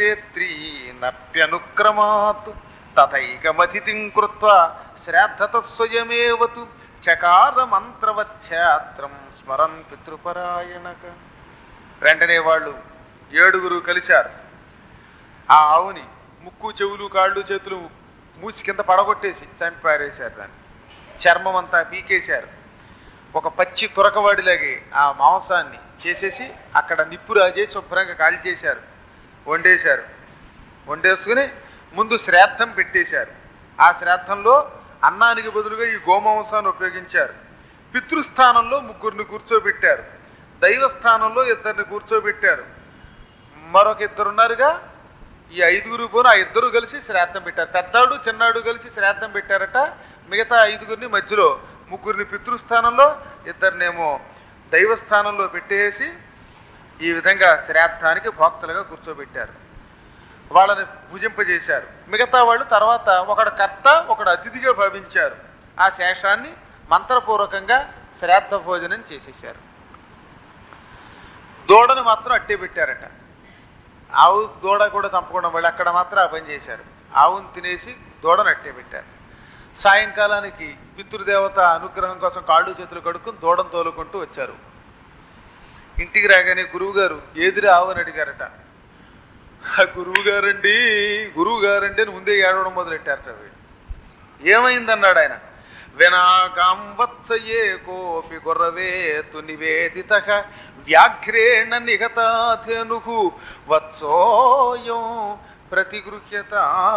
A: పిత్రేత్రీనప్యనుక్రమాత్ తథైకమతిథిం కృత్వా శ్రాద్ధత స్వయమేవతు చకార మంత్రవచ్ఛాత్రం స్మరన్ పితృపరాయణక వెంటనే వాళ్ళు ఏడుగురు కలిశారు ఆ ఆవుని ముక్కు చెవులు కాళ్ళు చేతులు మూసి కింద పడగొట్టేసి చంపారేశారు దాన్ని చర్మం అంతా పీకేశారు ఒక పచ్చి తురకవాడిలాగే ఆ మాంసాన్ని చేసేసి అక్కడ నిప్పు రాజేసి శుభ్రంగా కాల్ చేశారు వండేశారు వండేసుకుని ముందు శ్రాద్ధం పెట్టేశారు ఆ శ్రాద్ధంలో అన్నానికి బదులుగా ఈ గోమాంసాన్ని ఉపయోగించారు పితృస్థానంలో ముగ్గురిని కూర్చోబెట్టారు దైవస్థానంలో ఇద్దరిని కూర్చోబెట్టారు మరొక ఇద్దరు ఉన్నారుగా ఈ ఐదుగురు పోను ఆ ఇద్దరు కలిసి శ్రాద్ధం పెట్టారు పెద్దాడు చిన్నాడు కలిసి శ్రాద్ధం పెట్టారట మిగతా ఐదుగురిని మధ్యలో ముగ్గురిని పితృస్థానంలో ఇద్దరినేమో దైవస్థానంలో పెట్టేసి ఈ విధంగా శ్రాద్ధానికి భోక్తలుగా కూర్చోబెట్టారు వాళ్ళని భుజింపజేశారు మిగతా వాళ్ళు తర్వాత ఒకడు కర్త ఒకడు అతిథిగా భావించారు ఆ శేషాన్ని మంత్రపూర్వకంగా శ్రాద్ధ భోజనం చేసేశారు దూడని మాత్రం అట్టే పెట్టారట ఆవు దూడ కూడా చంపకుండా వాళ్ళు అక్కడ మాత్రం ఆ పని చేశారు ఆవును తినేసి దూడను అట్టే పెట్టారు సాయంకాలానికి పితృదేవత అనుగ్రహం కోసం కాళ్ళు చేతులు కడుక్కుని దూడను తోలుకుంటూ వచ్చారు ఇంటికి రాగానే గురువుగారు ఏదిరా ఆవు అని అడిగారట "ఆ గురువు గారండి గురువు గారండి అని ముందే ఏడవడం మొదలెట్టారట వీళ్ళు ఏమైందన్నాడు ఆయన వినాగాంవత్సయే కోపి గుర్రవేతు నివేదిత వ్యాఘ్రేణ నిగతాధను వత్సోయం ప్రతిగృహ్యత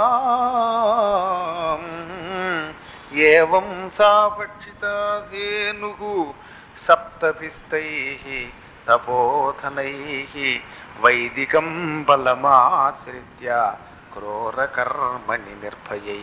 A: ఏం సా పక్షితాధేను సప్తభిస్తై తపోధనై వైదికం బలమాశ్రిత్య క్రూరకర్మణి నిర్భయై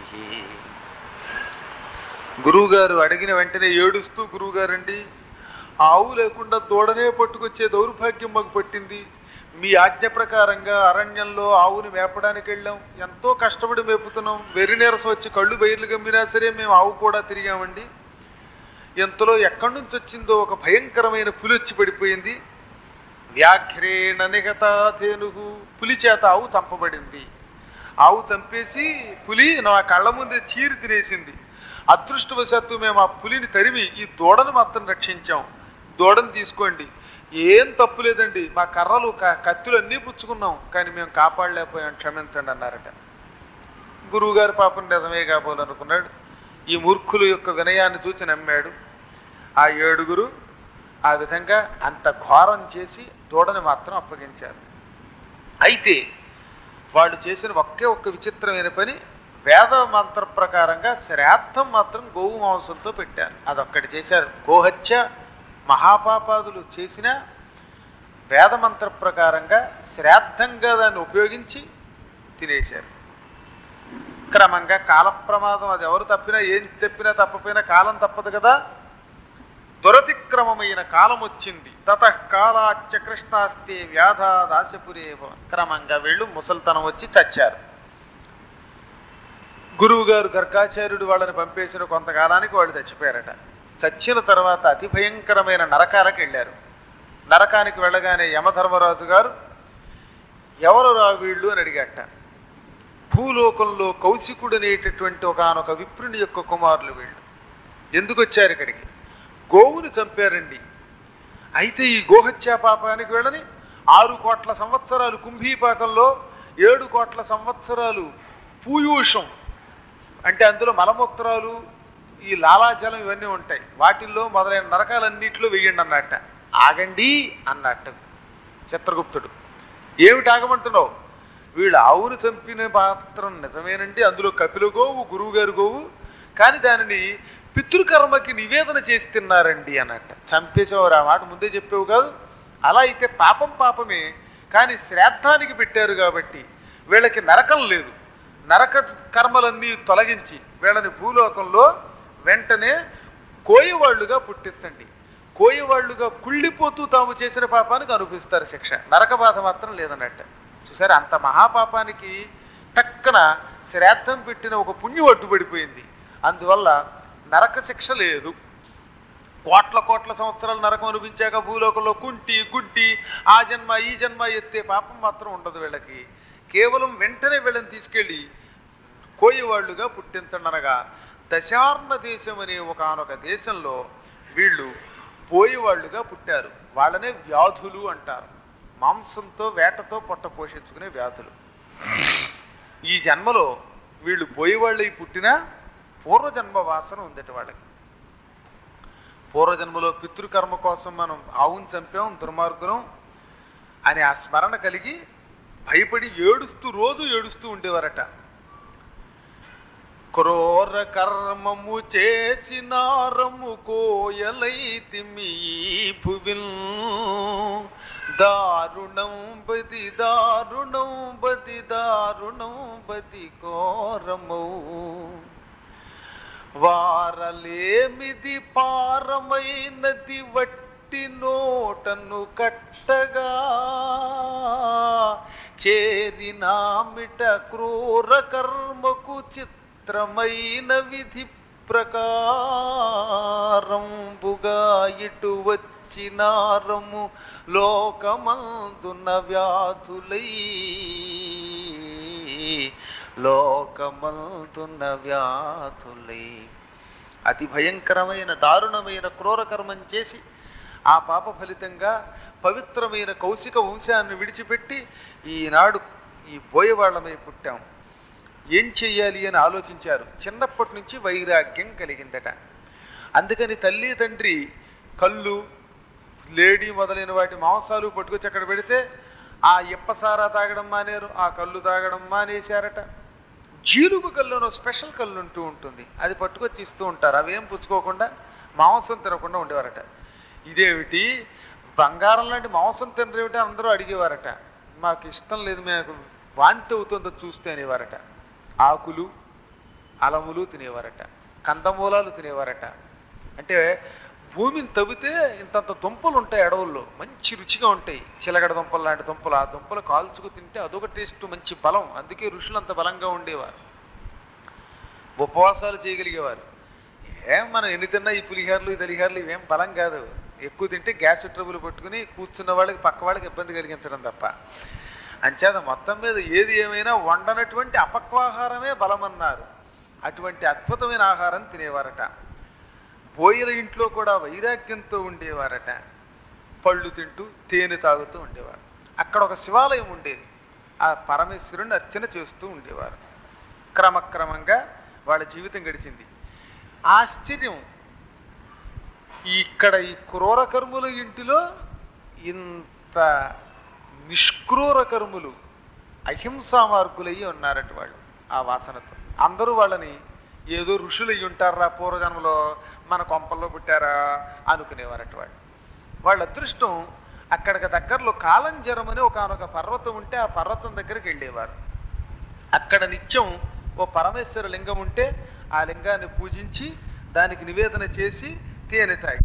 A: గురువుగారు అడిగిన వెంటనే ఏడుస్తూ గురువుగారండి ఆవు లేకుండా దూడనే పట్టుకొచ్చే దౌర్భాగ్యం మాకు పట్టింది మీ ఆజ్ఞ ప్రకారంగా అరణ్యంలో ఆవుని మేపడానికి వెళ్ళాం ఎంతో కష్టపడి మేపుతున్నాం వెర్రి నీరసం వచ్చి కళ్ళు బయర్లు గమ్మినా సరే మేము ఆవు కూడా తిరిగామండి ఎంతలో ఎక్కడి నుంచి వచ్చిందో ఒక భయంకరమైన పులి వచ్చి పడిపోయింది వ్యాఘ్రేణ నిగతాధేనుగు పులి చేత ఆవు చంపబడింది ఆవు చంపేసి పులి నా కళ్ళ ముందే చీరి తినేసింది అదృష్టవశాత్తు మేము ఆ పులిని తరిమి ఈ దూడను మాత్రం రక్షించాం దూడను తీసుకోండి ఏం తప్పు లేదండి మా కర్రలు క- కత్తులు అన్నీ పుచ్చుకున్నాం కానీ మేము కాపాడలేకపోయాం క్షమించండి అన్నారట గురువుగారి పాపం నిజమే కాబోలనుకున్నాడు ఈ మూర్ఖుల యొక్క వినయాన్ని చూసి నమ్మాడు ఆ ఏడుగురు ఆ విధంగా అంత ఘోరం చేసి దూడని మాత్రం అప్పగించారు అయితే వాళ్ళు చేసిన ఒకే ఒక్క విచిత్రమైన పని వేద మంత్ర ప్రకారంగా శ్రాద్ధం మాత్రం గోవు మాంసంతో పెట్టారు అదొక్కటి చేశారు గోహత్య మహాపాపాదులు చేసిన వేదమంత్ర ప్రకారంగా శ్రాద్ధంగా దాన్ని ఉపయోగించి తినేశారు క్రమంగా కాల ప్రమాదం అది ఎవరు తప్పినా ఏం తప్పినా తప్పపోయినా కాలం తప్పదు కదా దురతిక్రమమైన కాలం వచ్చింది తత కాలాచ్య కృష్ణాస్తే వ్యాధ దాసపురే క్రమంగా వీళ్ళు ముసల్తనం వచ్చి చచ్చారు గురువు గారు గర్గాచార్యుడు వాళ్ళని పంపేసిన కొంతకాలానికి వాళ్ళు చచ్చిపోయారట చచ్చిన తర్వాత అతి భయంకరమైన నరకాలకు వెళ్ళారు నరకానికి వెళ్ళగానే యమధర్మరాజు గారు ఎవరు రా వీళ్ళు అని అడిగాట భూలోకంలో కౌశికుడు అనేటటువంటి ఒకనొక విప్రుని యొక్క కుమారులు వీళ్ళు ఎందుకు వచ్చారు ఇక్కడికి గోవుని చంపారండి అయితే ఈ గోహత్యా పాపానికి వెళ్ళని ఆరు కోట్ల సంవత్సరాలు కుంభీపాకంలో ఏడు కోట్ల సంవత్సరాలు పూయూషం అంటే అందులో మలమూత్రాలు ఈ లాలాజలం ఇవన్నీ ఉంటాయి వాటిల్లో మొదలైన నరకాలన్నింటిలో వెయ్యండి అన్నట్ట ఆగండి అన్నట్టు చిత్రగుప్తుడు ఏమిటి ఆగమంటున్నావు వీళ్ళు ఆవును చంపిన పాత్రం నిజమేనండి అందులో కపిల గోవు గురువుగారి గోవు కానీ దానిని పితృకర్మకి నివేదన చేసి తిన్నారండి అన్నట్ట చంపేసేవారు ఆ మాట ముందే చెప్పేవు కాదు అలా అయితే పాపం పాపమే కానీ శ్రాద్ధానికి పెట్టారు కాబట్టి వీళ్ళకి నరకం లేదు నరక కర్మలన్నీ తొలగించి వీళ్ళని భూలోకంలో వెంటనే కోయవాళ్లుగా పుట్టించండి కోయవాళ్లుగా కుళ్ళిపోతూ తాము చేసిన పాపానికి అనిపిస్తారు శిక్ష నరక బాధ మాత్రం లేదన్నట్టు చూసారు అంత మహాపాపానికి టక్కన శ్రాద్ధం పెట్టిన ఒక పుణ్యం అడ్డుపడిపోయింది అందువల్ల నరక శిక్ష లేదు కోట్ల కోట్ల సంవత్సరాలు నరకం అనిపించాక భూలోకంలో కుంటి గుడ్డి ఆ జన్మ ఈ జన్మ ఎత్తే పాపం మాత్రం ఉండదు వీళ్ళకి కేవలం వెంటనే వీళ్ళని తీసుకెళ్ళి కోయవాళ్ళుగా పుట్టించండనగా దశార్ణ దేశం అనే ఒకనొక దేశంలో వీళ్ళు పోయేవాళ్ళుగా పుట్టారు వాళ్ళనే వ్యాధులు అంటారు మాంసంతో వేటతో పొట్ట పోషించుకునే వ్యాధులు ఈ జన్మలో వీళ్ళు పోయేవాళ్ళు పుట్టిన పూర్వజన్మ వాసన ఉందట వాళ్ళకి పూర్వజన్మలో పితృకర్మ కోసం మనం ఆవును చంపాం దుర్మార్గులం అని ఆ స్మరణ కలిగి భయపడి ఏడుస్తూ రోజు ఏడుస్తూ ఉండేవారట క్రోర కర్మము చేసినారము కోయలైతిమి ఈ భువిల్ దారుణం బది దారుణం బది దారుణం బది ఘోరమౌ వారలేమిది పారమైనది వట్టి నోటను కట్టగా చేరినామిట క్రూర కర్మకు చిత్రమైన విధి ప్రకారంబుగా ఇటు వచ్చినారము లోకమందున వ్యాధులై లోకమందున వ్యాధులై అతి భయంకరమైన దారుణమైన క్రూర కర్మం చేసి ఆ పాప ఫలితంగా పవిత్రమైన కౌశిక వంశాన్ని విడిచిపెట్టి ఈనాడు ఈ బోయవాళ్ళమై పుట్టాం ఏం చెయ్యాలి అని ఆలోచించారు చిన్నప్పటి నుంచి వైరాగ్యం కలిగిందట అందుకని తల్లి తండ్రి కళ్ళు లేడీ మొదలైన వాటి మాంసాలు పట్టుకొచ్చి అక్కడ పెడితే ఆ ఇప్పసారా తాగడం మానేరు ఆ కళ్ళు తాగడం మానేశారట జీలుగు కళ్ళు అని స్పెషల్ కళ్ళు ఉంటూ ఉంటుంది అది పట్టుకొచ్చి ఇస్తూ ఉంటారు అవేం పుచ్చుకోకుండా మాంసం తినకుండా ఉండేవారట ఇదేమిటి బంగారం లాంటి మాంసం తినరేమిటి అందరూ అడిగేవారట మాకు ఇష్టం లేదు మేము వాంతి అవుతుందో చూస్తే అనేవారట ఆకులు అలములు తినేవారట కందమూలాలు తినేవారట అంటే భూమిని తవ్వితే ఇంతంత దుంపలు ఉంటాయి అడవుల్లో మంచి రుచిగా ఉంటాయి చిలగడ దుంపలు లాంటి దుంపలు ఆ దుంపలు కాల్చుకు తింటే అదొక టేస్ట్ మంచి బలం అందుకే ఋషులు అంత బలంగా ఉండేవారు ఉపవాసాలు చేయగలిగేవారు ఏం మనం ఎన్ని తిన్నా ఈ పులిహార్లు ఈ దలిహార్లు ఇవేం బలం కాదు ఎక్కువ తింటే గ్యాస్ ట్రబుల్ పట్టుకుని కూర్చున్న వాళ్ళకి పక్క వాళ్ళకి ఇబ్బంది కలిగించడం తప్ప అంచేత మొత్తం మీద ఏది ఏమైనా వండనటువంటి అపక్వాహారమే బలమన్నారు అటువంటి అద్భుతమైన ఆహారం తినేవారట బోయిల ఇంట్లో కూడా వైరాగ్యంతో ఉండేవారట పళ్ళు తింటూ తేనె తాగుతూ ఉండేవారు అక్కడ ఒక శివాలయం ఉండేది ఆ పరమేశ్వరుని అర్చన చేస్తూ ఉండేవారు క్రమక్రమంగా వాళ్ళ జీవితం గడిచింది ఆశ్చర్యం ఇక్కడ ఈ క్రూర కర్ముల ఇంటిలో ఇంత నిష్క్రూర కర్ములు అహింసా మార్గులయ్యి ఉన్నారట వాళ్ళు ఆ వాసనతో అందరూ వాళ్ళని ఏదో ఋషులు అయ్యి ఉంటారా పూర్వజన్మలో మన కొంపల్లో పుట్టారా అనుకునేవారట వాళ్ళు వాళ్ళ అదృష్టం అక్కడికి దగ్గరలో కాలంజరం అని ఒకనొక పర్వతం ఉంటే ఆ పర్వతం దగ్గరికి వెళ్ళేవారు అక్కడ నిత్యం ఓ పరమేశ్వర లింగం ఉంటే ఆ లింగాన్ని పూజించి దానికి నివేదన చేసి తేనె తాగి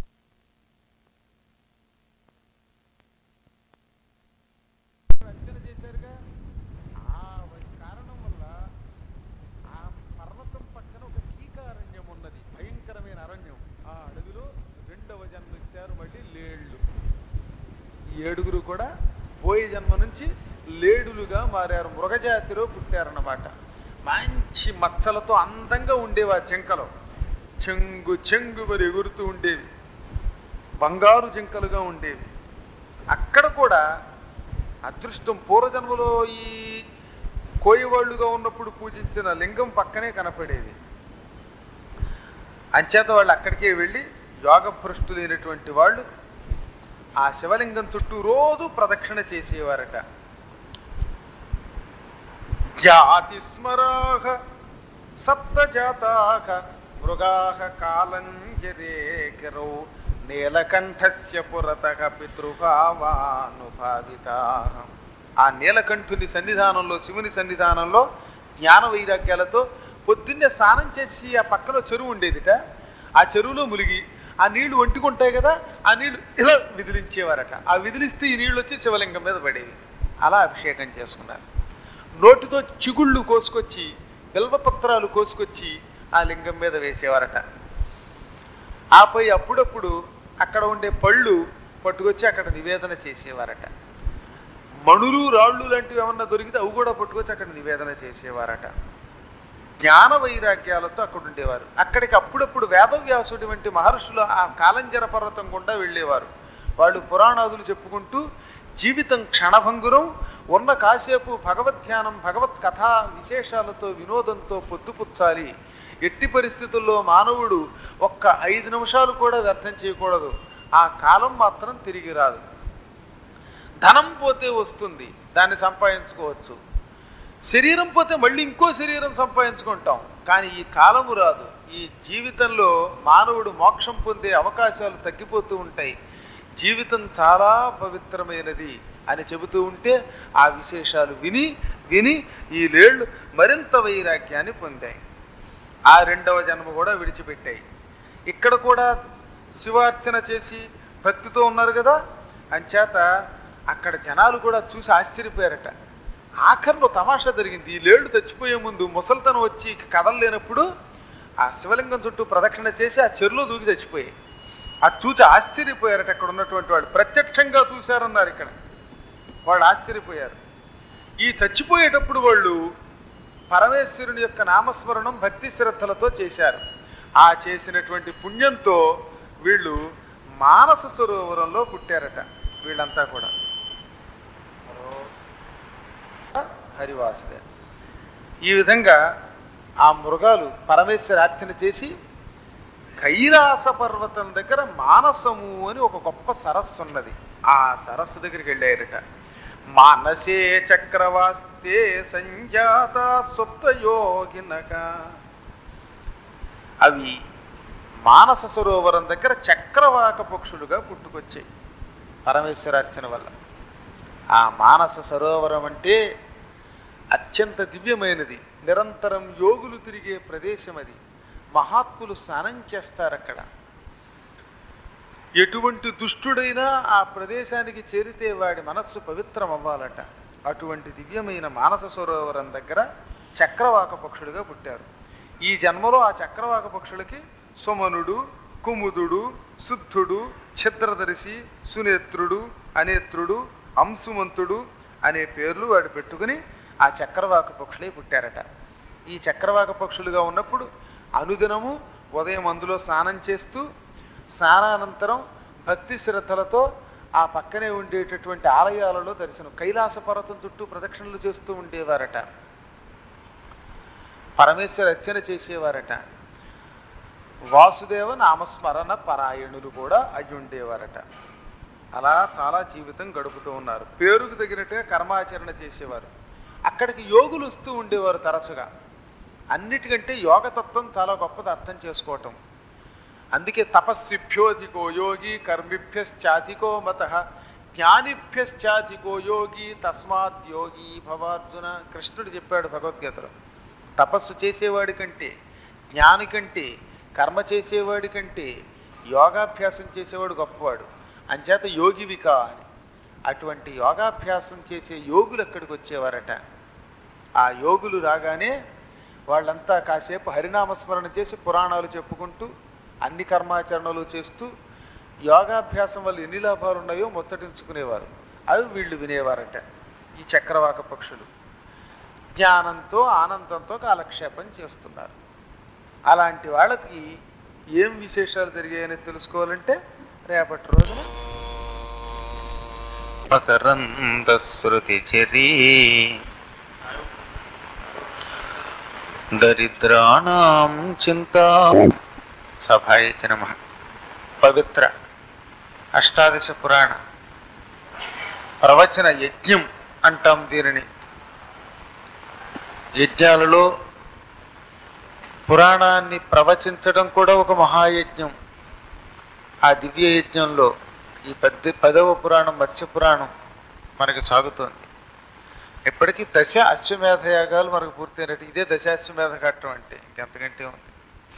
A: అర్చన చేశారుగా ఆ వయసు కారణం వల్ల ఆ పర్వతం పక్కన ఒక కీకారణ్యం ఉన్నది భయంకరమైన అరణ్యం ఆ అడవిలో రెండవ జన్మ ఇచ్చారు మళ్ళీ లేళ్ళు ఈ ఏడుగురు కూడా పోయే జన్మ నుంచి లేడులుగా మారారు మృగజాతిలో పుట్టారన్నమాట మంచి మచ్చలతో అందంగా ఉండేవి ఆ జింకలు చెంగు చెంగు మరి ఎగురుతూ ఉండేవి బంగారు జింకలుగా ఉండేవి అక్కడ కూడా అదృష్టం పూర్వజన్మలో ఈ కోయవాళ్ళుగా ఉన్నప్పుడు పూజించిన లింగం పక్కనే కనపడేది అంచేత వాళ్ళు అక్కడికే వెళ్ళి యోగభ్రష్టులైనటువంటి వాళ్ళు ఆ శివలింగం చుట్టూ రోజు ప్రదక్షిణ చేసేవారట జాతి స్మరాహ సప్తజాతాహ మృగాహ కాలంజరే గిరౌ నీలకంఠస్య పురతః పితృభావానుభావితాః ఆ నీలకంఠుని సన్నిధానంలో శివుని సన్నిధానంలో జ్ఞాన వైరాగ్యాలతో పొద్దున్నే స్నానం చేసి ఆ పక్కన చెరువు ఉండేదిట ఆ చెరువులో ములిగి ఆ నీళ్లు ఒంటికుంటాయి కదా ఆ నీళ్లు ఇలా విదిలించేవారట ఆ విదిలిస్తే ఈ నీళ్లు వచ్చి శివలింగం మీద పడేవి అలా అభిషేకం చేసుకున్నారు నోటితో చిగుళ్ళు కోసుకొచ్చి బిల్వపత్రాలు కోసుకొచ్చి ఆ లింగం మీద వేసేవారట ఆపై అప్పుడప్పుడు అక్కడ ఉండే పళ్ళు పట్టుకొచ్చి అక్కడ నివేదన చేసేవారట మణులు రాళ్ళు లాంటివి ఏమన్నా దొరికితే అవి కూడా పట్టుకొచ్చి అక్కడ నివేదన చేసేవారట జ్ఞాన వైరాగ్యాలతో అక్కడ ఉండేవారు అక్కడికి అప్పుడప్పుడు వేదవ్యాసుడి వంటి మహర్షులు ఆ కాలంజర పర్వతం గుండా వెళ్ళేవారు వాళ్ళు పురాణాదులు చెప్పుకుంటూ జీవితం క్షణభంగురం ఉన్న కాసేపు భగవద్ ధ్యానం భగవత్ కథా విశేషాలతో వినోదంతో పొద్దుపుచ్చాలి ఎట్టి పరిస్థితుల్లో మానవుడు ఒక్క ఐదు నిమిషాలు కూడా వ్యర్థం చేయకూడదు ఆ కాలం మాత్రం తిరిగి రాదు ధనం పోతే వస్తుంది దాన్ని సంపాదించుకోవచ్చు శరీరం పోతే మళ్ళీ ఇంకో శరీరం సంపాదించుకుంటాం కానీ ఈ కాలము రాదు ఈ జీవితంలో మానవుడు మోక్షం పొందే అవకాశాలు తగ్గిపోతూ ఉంటాయి జీవితం చాలా పవిత్రమైనది అని చెబుతూ ఉంటే ఆ విశేషాలు విని విని ఈ లేళ్ళు మరింత వైరాగ్యాన్ని పొందాయి ఆ రెండవ జన్మ కూడా విడిచిపెట్టాయి ఇక్కడ కూడా శివార్చన చేసి భక్తితో ఉన్నారు కదా అంచేత అక్కడ జనాలు కూడా చూసి ఆశ్చర్యపోయారట ఆఖరిలో తమాషా జరిగింది ఈ లేళ్ళు చచ్చిపోయే ముందు ముసలితనం వచ్చి కదలలేనప్పుడు ఆ శివలింగం చుట్టూ ప్రదక్షిణ చేసి ఆ చెరులో దూకి చచ్చిపోయాయి అది చూసి ఆశ్చర్యపోయారట అక్కడ ఉన్నటువంటి వాళ్ళు ప్రత్యక్షంగా చూశారన్నారు ఇక్కడ వాళ్ళు ఆశ్చర్యపోయారు ఈ చచ్చిపోయేటప్పుడు వాళ్ళు పరమేశ్వరుని యొక్క నామస్మరణం భక్తి శ్రద్ధలతో చేశారు ఆ చేసినటువంటి పుణ్యంతో వీళ్ళు మానస సరోవరంలో పుట్టారట వీళ్ళంతా కూడా హరివాసుదే ఈ విధంగా ఆ మృగాలు పరమేశ్వర అర్చన చేసి కైలాస పర్వతం దగ్గర మానసము అని ఒక గొప్ప సరస్సు ఉన్నది ఆ సరస్సు దగ్గరికి వెళ్ళారట మానసే చక్రవాస్తే సంజాత సుప్తయోగినక అవి మానస సరోవరం దగ్గర చక్రవాక పక్షులుగా పుట్టుకొచ్చాయి పరమేశ్వరార్చన వల్ల ఆ మానస సరోవరం అంటే అత్యంత దివ్యమైనది నిరంతరం యోగులు తిరిగే ప్రదేశం అది మహాత్ములు స్నానం చేస్తారు అక్కడ ఎటువంటి దుష్టుడైనా ఆ ప్రదేశానికి చేరితే వాడి మనస్సు పవిత్రం అవ్వాలట అటువంటి దివ్యమైన మానస సరోవరం దగ్గర చక్రవాక పక్షులుగా పుట్టారు ఈ జన్మలో ఆ చక్రవాక పక్షులకి సుమనుడు కుముదుడు శుద్ధుడు ఛిద్రదర్శి సునేత్రుడు అనేత్రుడు అంశుమంతుడు అనే పేర్లు వాడు పెట్టుకుని ఆ చక్రవాక పక్షులే పుట్టారట ఈ చక్రవాక పక్షులుగా ఉన్నప్పుడు అనుదినము ఉదయం అందులో స్నానం చేస్తూ స్నానానంతరం భక్తి శ్రద్ధలతో ఆ పక్కనే ఉండేటటువంటి ఆలయాలలో దర్శనం కైలాస పర్వతం చుట్టూ ప్రదక్షిణలు చేస్తూ ఉండేవారట పరమేశ్వర అర్చన చేసేవారట వాసుదేవ నామస్మరణ పరాయణులు కూడా అయి ఉండేవారట అలా చాలా జీవితం గడుపుతూ ఉన్నారు పేరుకు తగినట్టుగా కర్మాచరణ చేసేవారు అక్కడికి యోగులు వస్తూ ఉండేవారు తరచుగా అన్నిటికంటే యోగతత్వం చాలా గొప్పది అర్థం చేసుకోవటం అందుకే తపస్సిభ్యోధికో యోగి కర్మిభ్యశ్చాధికో మత జ్ఞానిభ్యశ్చాధికో యోగి తస్మాత్ యోగి భవార్జున కృష్ణుడు చెప్పాడు భగవద్గీతలో తపస్సు చేసేవాడి కంటే జ్ఞాని కంటే కర్మ చేసేవాడి కంటే యోగాభ్యాసం చేసేవాడు గొప్పవాడు అంచేత యోగివిక అని అటువంటి యోగాభ్యాసం చేసే యోగులు అక్కడికి వచ్చేవారట ఆ యోగులు రాగానే వాళ్ళంతా కాసేపు హరినామస్మరణ చేసి పురాణాలు చెప్పుకుంటూ అన్ని కర్మాచరణలు చేస్తూ యోగాభ్యాసం వల్ల ఎన్ని లాభాలు ఉన్నాయో ముచ్చటించుకునేవారు అవి వీళ్ళు వినేవారట ఈ చక్రవాక పక్షులు జ్ఞానంతో ఆనందంతో కాలక్షేపం చేస్తున్నారు అలాంటి వాళ్ళకి ఏం విశేషాలు జరిగాయని తెలుసుకోవాలంటే రేపటి రోజున
B: మకరందశ్రుతిచరీ దరిద్రాణం చింతా సభాయ చ నమ
A: పవిత్ర అష్టాదశ పురాణ ప్రవచన యజ్ఞం అంటాం దీనిని యజ్ఞాలలో పురాణాన్ని ప్రవచించడం కూడా ఒక మహాయజ్ఞం ఆ దివ్య యజ్ఞంలో ఈ పద్ది పదవ పురాణం మత్స్య పురాణం మనకి సాగుతోంది ఇప్పటికీ దశ అశ్వమేధ యాగాలు మనకు పూర్తయినట్టు ఇదే దశాశ్వమేధ ఘట్టం అంటే ఇంకెంతకంటే ఉంది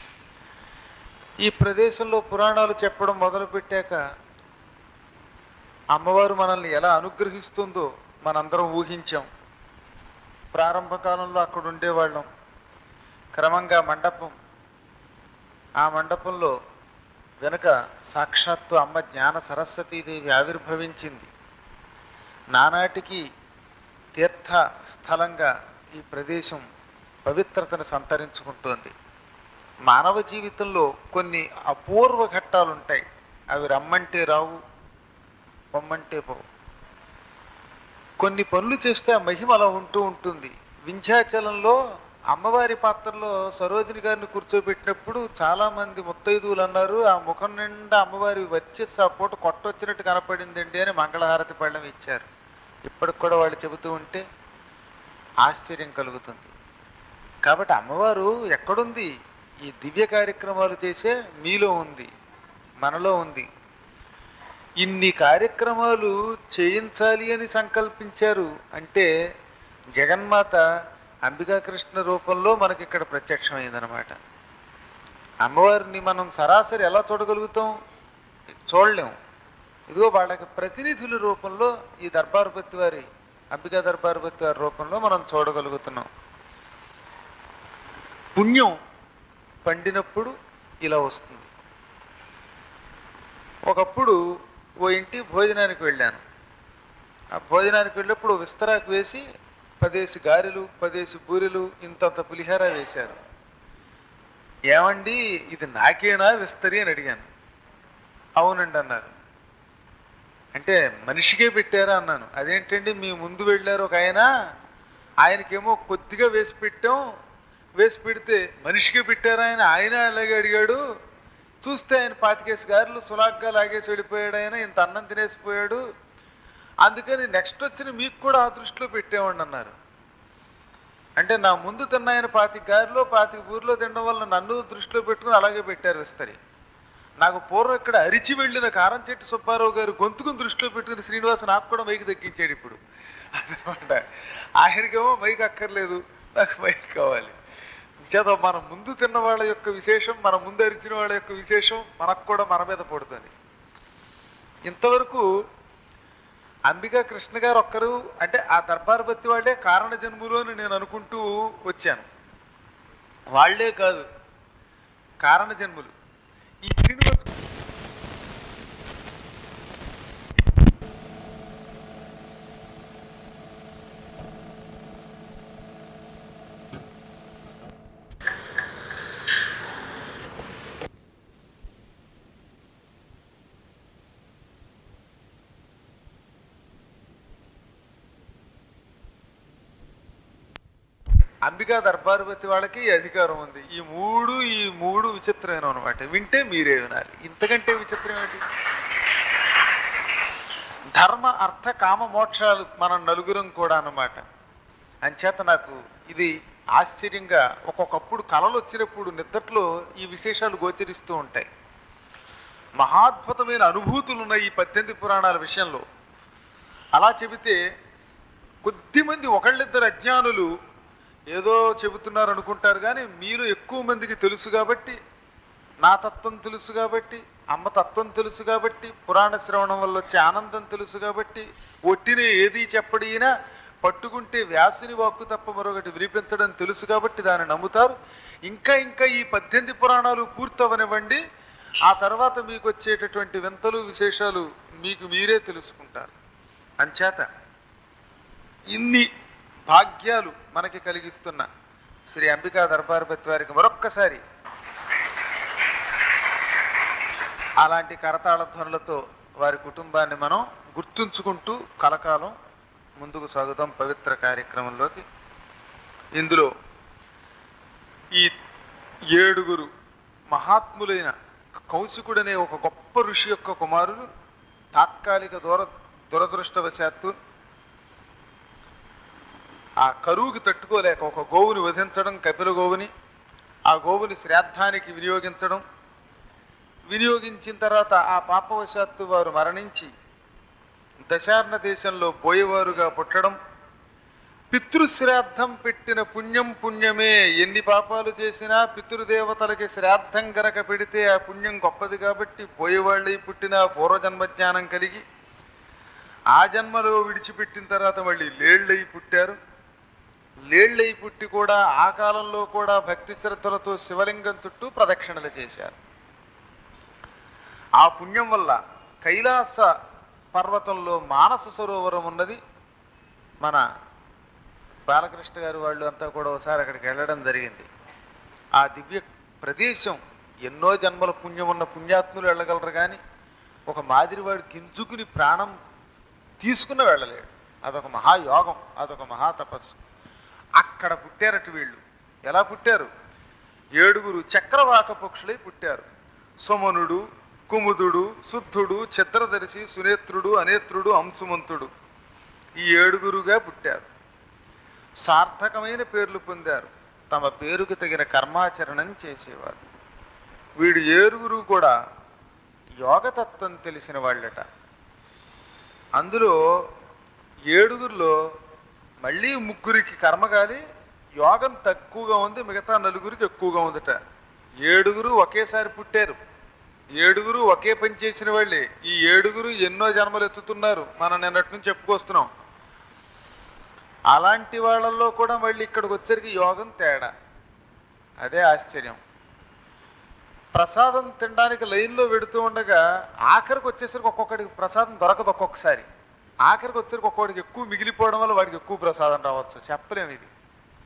A: ఈ ప్రదేశంలో పురాణాలు చెప్పడం మొదలుపెట్టాక అమ్మవారు మనల్ని ఎలా అనుగ్రహిస్తుందో మనందరం ఊహించాం ప్రారంభ కాలంలో అక్కడ ఉండేవాళ్ళం క్రమంగా మండపం ఆ మండపంలో వెనుక సాక్షాత్తు అమ్మ జ్ఞాన సరస్వతీదేవి ఆవిర్భవించింది నానాటికి తీర్థ స్థలంగా ఈ ప్రదేశం పవిత్రతను సంతరించుకుంటోంది మానవ జీవితంలో కొన్ని అపూర్వ ఘట్టాలు ఉంటాయి అవి రమ్మంటే రావు పొమ్మంటే పోవు కొన్ని పనులు చేస్తే ఆ మహిమ అలా ఉంటూ ఉంటుంది వింధ్యాచలంలో అమ్మవారి పాత్రలో సరోజిని గారిని కూర్చోబెట్టినప్పుడు చాలా మంది ముత్తైదువులు అన్నారు ఆ ముఖం నిండా అమ్మవారి వచ్చేసి ఆ పూట కొట్టొచ్చినట్టు కనపడిందండి అని మంగళహారతి పళ్ళం ఇచ్చారు ఇప్పటికి కూడా వాళ్ళు చెబుతూ ఉంటే ఆశ్చర్యం కలుగుతుంది కాబట్టి అమ్మవారు ఎక్కడుంది ఈ దివ్య కార్యక్రమాలు చేసే మీలో ఉంది మనలో ఉంది ఇన్ని కార్యక్రమాలు చేయించాలి అని సంకల్పించారు అంటే జగన్మాత అంబికాకృష్ణ రూపంలో మనకి ఇక్కడ ప్రత్యక్షమైందనమాట అమ్మవారిని మనం సరాసరి ఎలా చూడగలుగుతాం చూడలేం ఇదిగో వాళ్ళకి ప్రతినిధుల రూపంలో ఈ దర్బారుపతి వారి అంబికా దర్బారుపతి వారి రూపంలో మనం చూడగలుగుతున్నాం పుణ్యం పండినప్పుడు ఇలా వస్తుంది ఒకప్పుడు ఓ ఇంటి భోజనానికి వెళ్ళాను ఆ భోజనానికి వెళ్ళినప్పుడు విస్తరాకు వేసి పదేసి గారెలు పదేసి బూరెలు ఇంతంత పులిహార వేశారు ఏమండి ఇది నాకేనా విస్తరి అని అడిగాను అవునండి అన్నారు అంటే మనిషికే పెట్టారా అన్నాను అదేంటండి మీ ముందు వెళ్ళారు ఒక ఆయన ఆయనకేమో కొద్దిగా వేసి పెట్టాం వేసి పెడితే మనిషికే పెట్టారా ఆయన ఆయన అలాగే అడిగాడు చూస్తే ఆయన పాతికేసి గారెలు సులాగ్గా లాగేసి వెళ్ళిపోయాడు ఆయన ఇంత అన్నం తినేసిపోయాడు అందుకని నెక్స్ట్ వచ్చిన మీకు కూడా ఆ దృష్టిలో పెట్టేవాడిని అన్నారు అంటే నా ముందు తిన్నాయన పాతిక గారిలో పాతిక ఊరిలో తినడం వల్ల నన్ను దృష్టిలో పెట్టుకుని అలాగే పెట్టారు విస్తరి నాకు పూర్వం ఇక్కడ అరిచి వెళ్ళిన కారం చెట్టు సుబ్బారావు గారు గొంతుకుని దృష్టిలో పెట్టుకుని శ్రీనివాస్ నాకు కూడా మైకి దక్కించాడు ఇప్పుడు అదనమాట ఆఖరికేమో మైక్ అక్కర్లేదు నాకు మైక్ కావాలి చేత మన ముందు తిన్న వాళ్ళ యొక్క విశేషం మన ముందు అరిచిన వాళ్ళ యొక్క విశేషం మనకు కూడా మన మీద పడుతుంది ఇంతవరకు అంబికా కృష్ణ గారు ఒక్కరు అంటే ఆ దర్బార్ బత్తి వాళ్ళే కారణ జన్ములు అని నేను అనుకుంటూ వచ్చాను వాళ్ళే కాదు కారణ జన్ములు ఈ శ్రీనివాస్ అంబికా దర్బారుపతి వాళ్ళకి ఈ అధికారం ఉంది ఈ మూడు ఈ మూడు విచిత్రమైన అనమాట వింటే మీరే వినాలి ఇంతకంటే విచిత్రం ఏంటి ధర్మ అర్థ కామ మోక్షాలు మనం నలుగురం కూడా అన్నమాట అంచేత నాకు ఇది ఆశ్చర్యంగా ఒక్కొక్కప్పుడు కళలు వచ్చినప్పుడు నిద్దట్లో ఈ విశేషాలు గోచరిస్తూ ఉంటాయి మహాద్భుతమైన అనుభూతులు ఉన్నాయి ఈ పద్దెనిమిది పురాణాల విషయంలో అలా చెబితే కొద్దిమంది ఒకళ్ళిద్దరు అజ్ఞానులు ఏదో చెబుతున్నారు అనుకుంటారు కానీ మీరు ఎక్కువ మందికి తెలుసు కాబట్టి నా తత్వం తెలుసు కాబట్టి అమ్మ తత్వం తెలుసు కాబట్టి పురాణ శ్రవణం వల్ల వచ్చే ఆనందం తెలుసు కాబట్టి ఒట్టిన ఏది చెప్పడినా పట్టుకుంటే వ్యాసుని వాక్కు తప్ప మరొకటి వినిపించడం తెలుసు కాబట్టి దాన్ని నమ్ముతారు ఇంకా ఇంకా ఈ పద్దెనిమిది పురాణాలు పూర్తవనివ్వండి ఆ తర్వాత మీకు వచ్చేటటువంటి వింతలు విశేషాలు మీకు మీరే తెలుసుకుంటారు అంచేత ఇన్ని భాగ్యాలు మనకి కలిగిస్తున్న శ్రీ అంబికా దర్బారపతి వారికి మరొక్కసారి అలాంటి కరతాళ ధ్వనులతో వారి కుటుంబాన్ని మనం గుర్తుంచుకుంటూ కలకాలం ముందుకు సాగుదాం పవిత్ర కార్యక్రమంలోకి ఇందులో ఈ ఏడుగురు మహాత్ములైన కౌశికుడనే ఒక గొప్ప ఋషి యొక్క కుమారులు తాత్కాలిక దూర దురదృష్టవశాత్తు ఆ కరువుకి తట్టుకోలేక ఒక గోవుని వధించడం కపిల గోవుని ఆ గోవుని శ్రాద్ధానికి వినియోగించడం వినియోగించిన తర్వాత ఆ పాపవశాత్తు వారు మరణించి దశార్ణ దేశంలో పోయేవారుగా పుట్టడం పితృశ్రాద్ధం పెట్టిన పుణ్యం పుణ్యమే ఎన్ని పాపాలు చేసినా పితృదేవతలకి శ్రాద్ధం గనక పెడితే ఆ పుణ్యం గొప్పది కాబట్టి పోయేవాళ్ళై పుట్టిన పూర్వజన్మ జ్ఞానం కలిగి ఆ జన్మలో విడిచిపెట్టిన తర్వాత మళ్ళీ లేళ్ళై పుట్టారు లేళ్ళై పుట్టి కూడా ఆ కాలంలో కూడా భక్తి శ్రద్ధలతో శివలింగం చుట్టూ ప్రదక్షిణలు చేశారు ఆ పుణ్యం వల్ల కైలాస పర్వతంలో మానస సరోవరం ఉన్నది మన బాలకృష్ణ గారు వాళ్ళు అంతా కూడా ఒకసారి అక్కడికి వెళ్ళడం జరిగింది ఆ దివ్య ప్రదేశం ఎన్నో జన్మల పుణ్యం ఉన్న పుణ్యాత్ములు వెళ్ళగలరు కానీ ఒక మాదిరివాడు గింజుకుని ప్రాణం తీసుకున్న వెళ్ళలేడు అదొక మహాయోగం అదొక మహా తపస్సు అక్కడ పుట్టారట వీళ్ళు ఎలా పుట్టారు ఏడుగురు చక్రవాక పక్షులై పుట్టారు సుమనుడు కుముదుడు శుద్ధుడు చిత్రదర్శి సునేత్రుడు అనేత్రుడు అంశుమంతుడు ఈ ఏడుగురుగా పుట్టారు సార్థకమైన పేర్లు పొందారు తమ పేరుకు తగిన కర్మాచరణం చేసేవారు వీడు ఏడుగురు కూడా యోగతత్వం తెలిసిన వాళ్ళట అందులో ఏడుగురిలో మళ్ళీ ముగ్గురికి కర్మగాలి యోగం తక్కువగా ఉంది మిగతా నలుగురికి ఎక్కువగా ఉందట ఏడుగురు ఒకేసారి పుట్టారు ఏడుగురు ఒకే పని చేసిన వాళ్ళే ఈ ఏడుగురు ఎన్నో జన్మలు ఎత్తుతున్నారు మనం నిన్నటి నుంచి చెప్పుకొస్తున్నాం అలాంటి వాళ్ళల్లో కూడా మళ్ళీ ఇక్కడికి వచ్చేసరికి యోగం తేడా అదే ఆశ్చర్యం ప్రసాదం తినడానికి లైన్లో పెడుతూ ఉండగా ఆఖరికి వచ్చేసరికి ఒక్కొక్కడికి ప్రసాదం దొరకదు ఒక్కొక్కసారి ఆఖరికి వచ్చేసరికి ఒక్కొక్కడికి ఎక్కువ మిగిలిపోవడం వల్ల వాడికి ఎక్కువ ప్రసాదం రావచ్చు చెప్పలేము ఇది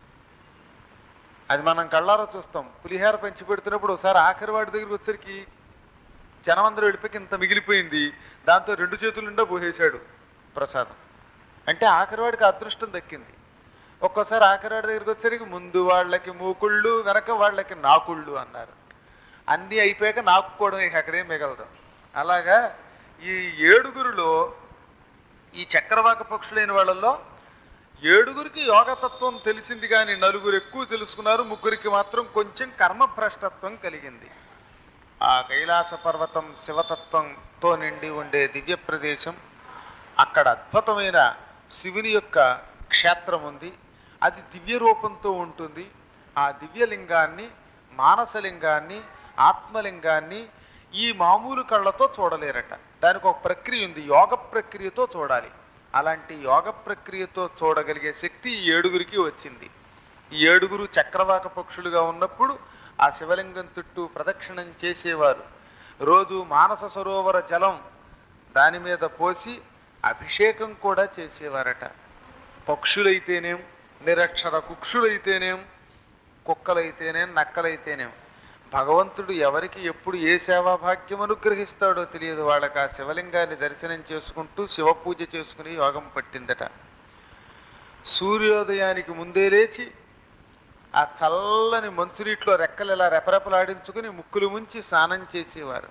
A: అది మనం కళ్ళారో చూస్తాం పులిహార పంచి పెడుతున్నప్పుడు ఒకసారి ఆఖరి వాడి దగ్గరికి వచ్చేసరికి జనమందరూ వెళ్ళిపోయి ఇంత మిగిలిపోయింది దాంతో రెండు చేతుల నిండా పోసేశాడు ప్రసాదం అంటే ఆఖరి వాడికి అదృష్టం దక్కింది ఒక్కోసారి ఆఖరి వాడి దగ్గరికి వచ్చేసరికి ముందు వాళ్ళకి మూకుళ్ళు వెనక వాళ్ళకి నాకుళ్ళు అన్నారు అన్నీ అయిపోయాక నాకుకోవడం ఇక అక్కడేం మిగలదు అలాగా ఈ ఏడుగురిలో ఈ చక్రవాక పక్షులైన వాళ్ళల్లో ఏడుగురికి యోగతత్వం తెలిసింది కానీ నలుగురు ఎక్కువ తెలుసుకున్నారు ముగ్గురికి మాత్రం కొంచెం కర్మభ్రష్టత్వం కలిగింది ఆ కైలాస పర్వతం శివతత్వంతో నిండి ఉండే దివ్య ప్రదేశం అక్కడ అద్భుతమైన శివుని యొక్క క్షేత్రం ఉంది అది దివ్య రూపంతో ఉంటుంది ఆ దివ్యలింగాన్ని మానసలింగాన్ని ఆత్మలింగాన్ని ఈ మామూలు కళ్ళతో చూడలేరట దానికి ఒక ప్రక్రియ ఉంది యోగ ప్రక్రియతో చూడాలి అలాంటి యోగ ప్రక్రియతో చూడగలిగే శక్తి ఈ ఏడుగురికి వచ్చింది ఈ ఏడుగురు చక్రవాక పక్షులుగా ఉన్నప్పుడు ఆ శివలింగం చుట్టూ ప్రదక్షిణం చేసేవారు రోజు మానస సరోవర జలం దాని మీద పోసి అభిషేకం కూడా చేసేవారట పక్షులైతేనేం నిరక్షర కుక్షులైతేనేం కుక్కలైతేనేం నక్కలైతేనేం భగవంతుడు ఎవరికి ఎప్పుడు ఏ సేవా భాగ్యం అనుగ్రహిస్తాడో తెలియదు వాళ్ళకి ఆ శివలింగాన్ని దర్శనం చేసుకుంటూ శివ పూజ చేసుకుని యోగం పట్టిందట సూర్యోదయానికి ముందే లేచి ఆ చల్లని మంచునీటిలో రెక్కలు ఇలా రెపరెపలాడించుకుని ముక్కులు ముంచి స్నానం చేసేవారు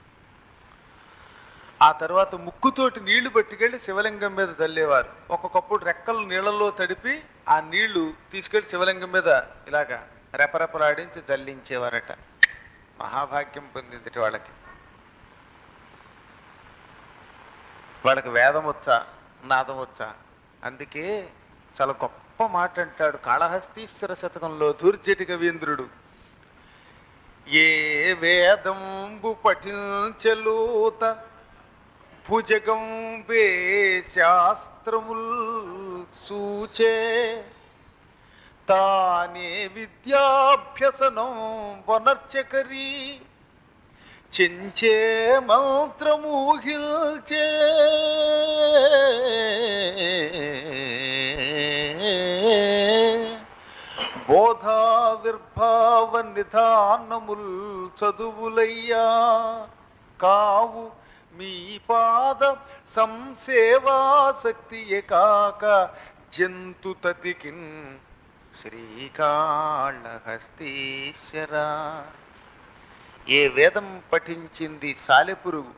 A: ఆ తర్వాత ముక్కుతోటి నీళ్లు పట్టుకెళ్ళి శివలింగం మీద చల్లేవారు ఒక్కొక్కప్పుడు రెక్కలు నీళ్ళల్లో తడిపి ఆ నీళ్లు తీసుకెళ్లి శివలింగం మీద ఇలాగా రెపరెపలాడించి జల్లించేవారట మహాభాగ్యం పొందింది వాళ్ళకి వాళ్ళకి వేదం వచ్చా నాదం వచ్చా అందుకే చాలా గొప్ప మాట అంటాడు కాళహస్తీశ్వర శతకంలో ధూర్జటి కవీంద్రుడు ఏ వేదంబు పఠించలూత భుజగంబే శాస్త్రముల్ సూచే తానే విద్యాభ్యసనం వనర్చకరీ చెంచే మంత్రమూహిల్చే బోధావిర్భావ నిధానముల్ చదువులయ్యా కావు మీ పాద సంసేవాసక్తి కాక జంతు తతికిన్ శ్రీకాళహస్తీశ్వరా ఏ వేదం పఠించింది సాలెపురుగు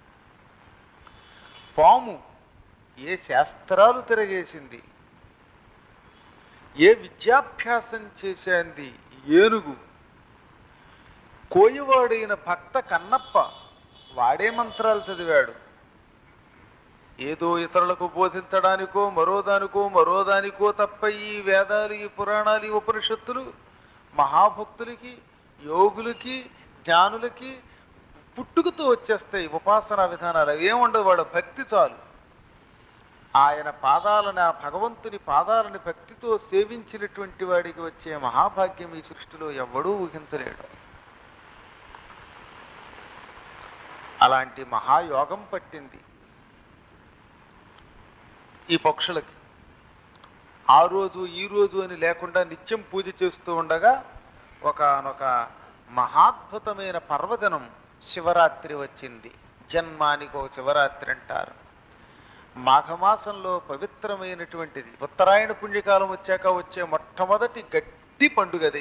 A: పాము ఏ శాస్త్రాలు తిరగేసింది ఏ విద్యాభ్యాసం చేశాంది ఏనుగు కోయవాడైన భక్త కన్నప్ప వాడే మంత్రాలు చదివాడు ఏదో ఇతరులకు బోధించడానికో మరో దానికో మరో దానికో తప్ప ఈ వేదాలు ఈ పురాణాలు ఈ ఉపనిషత్తులు మహాభక్తులకి యోగులకి జ్ఞానులకి పుట్టుకతో వచ్చేస్తాయి ఉపాసనా విధానాలు అవి ఏముండవు వాడు భక్తి చాలు ఆయన పాదాలను ఆ భగవంతుని పాదాలని భక్తితో సేవించినటువంటి వాడికి వచ్చే మహాభాగ్యం ఈ సృష్టిలో ఎవడూ ఊహించలేడు అలాంటి మహాయోగం పట్టింది ఈ పక్షులకి ఆ రోజు ఈ రోజు అని లేకుండా నిత్యం పూజ చేస్తూ ఉండగా ఒకనొక మహాద్భుతమైన పర్వదినం శివరాత్రి వచ్చింది జన్మానికి ఒక శివరాత్రి అంటారు మాఘమాసంలో పవిత్రమైనటువంటిది ఉత్తరాయణ పుణ్యకాలం వచ్చాక వచ్చే మొట్టమొదటి గట్టి పండుగది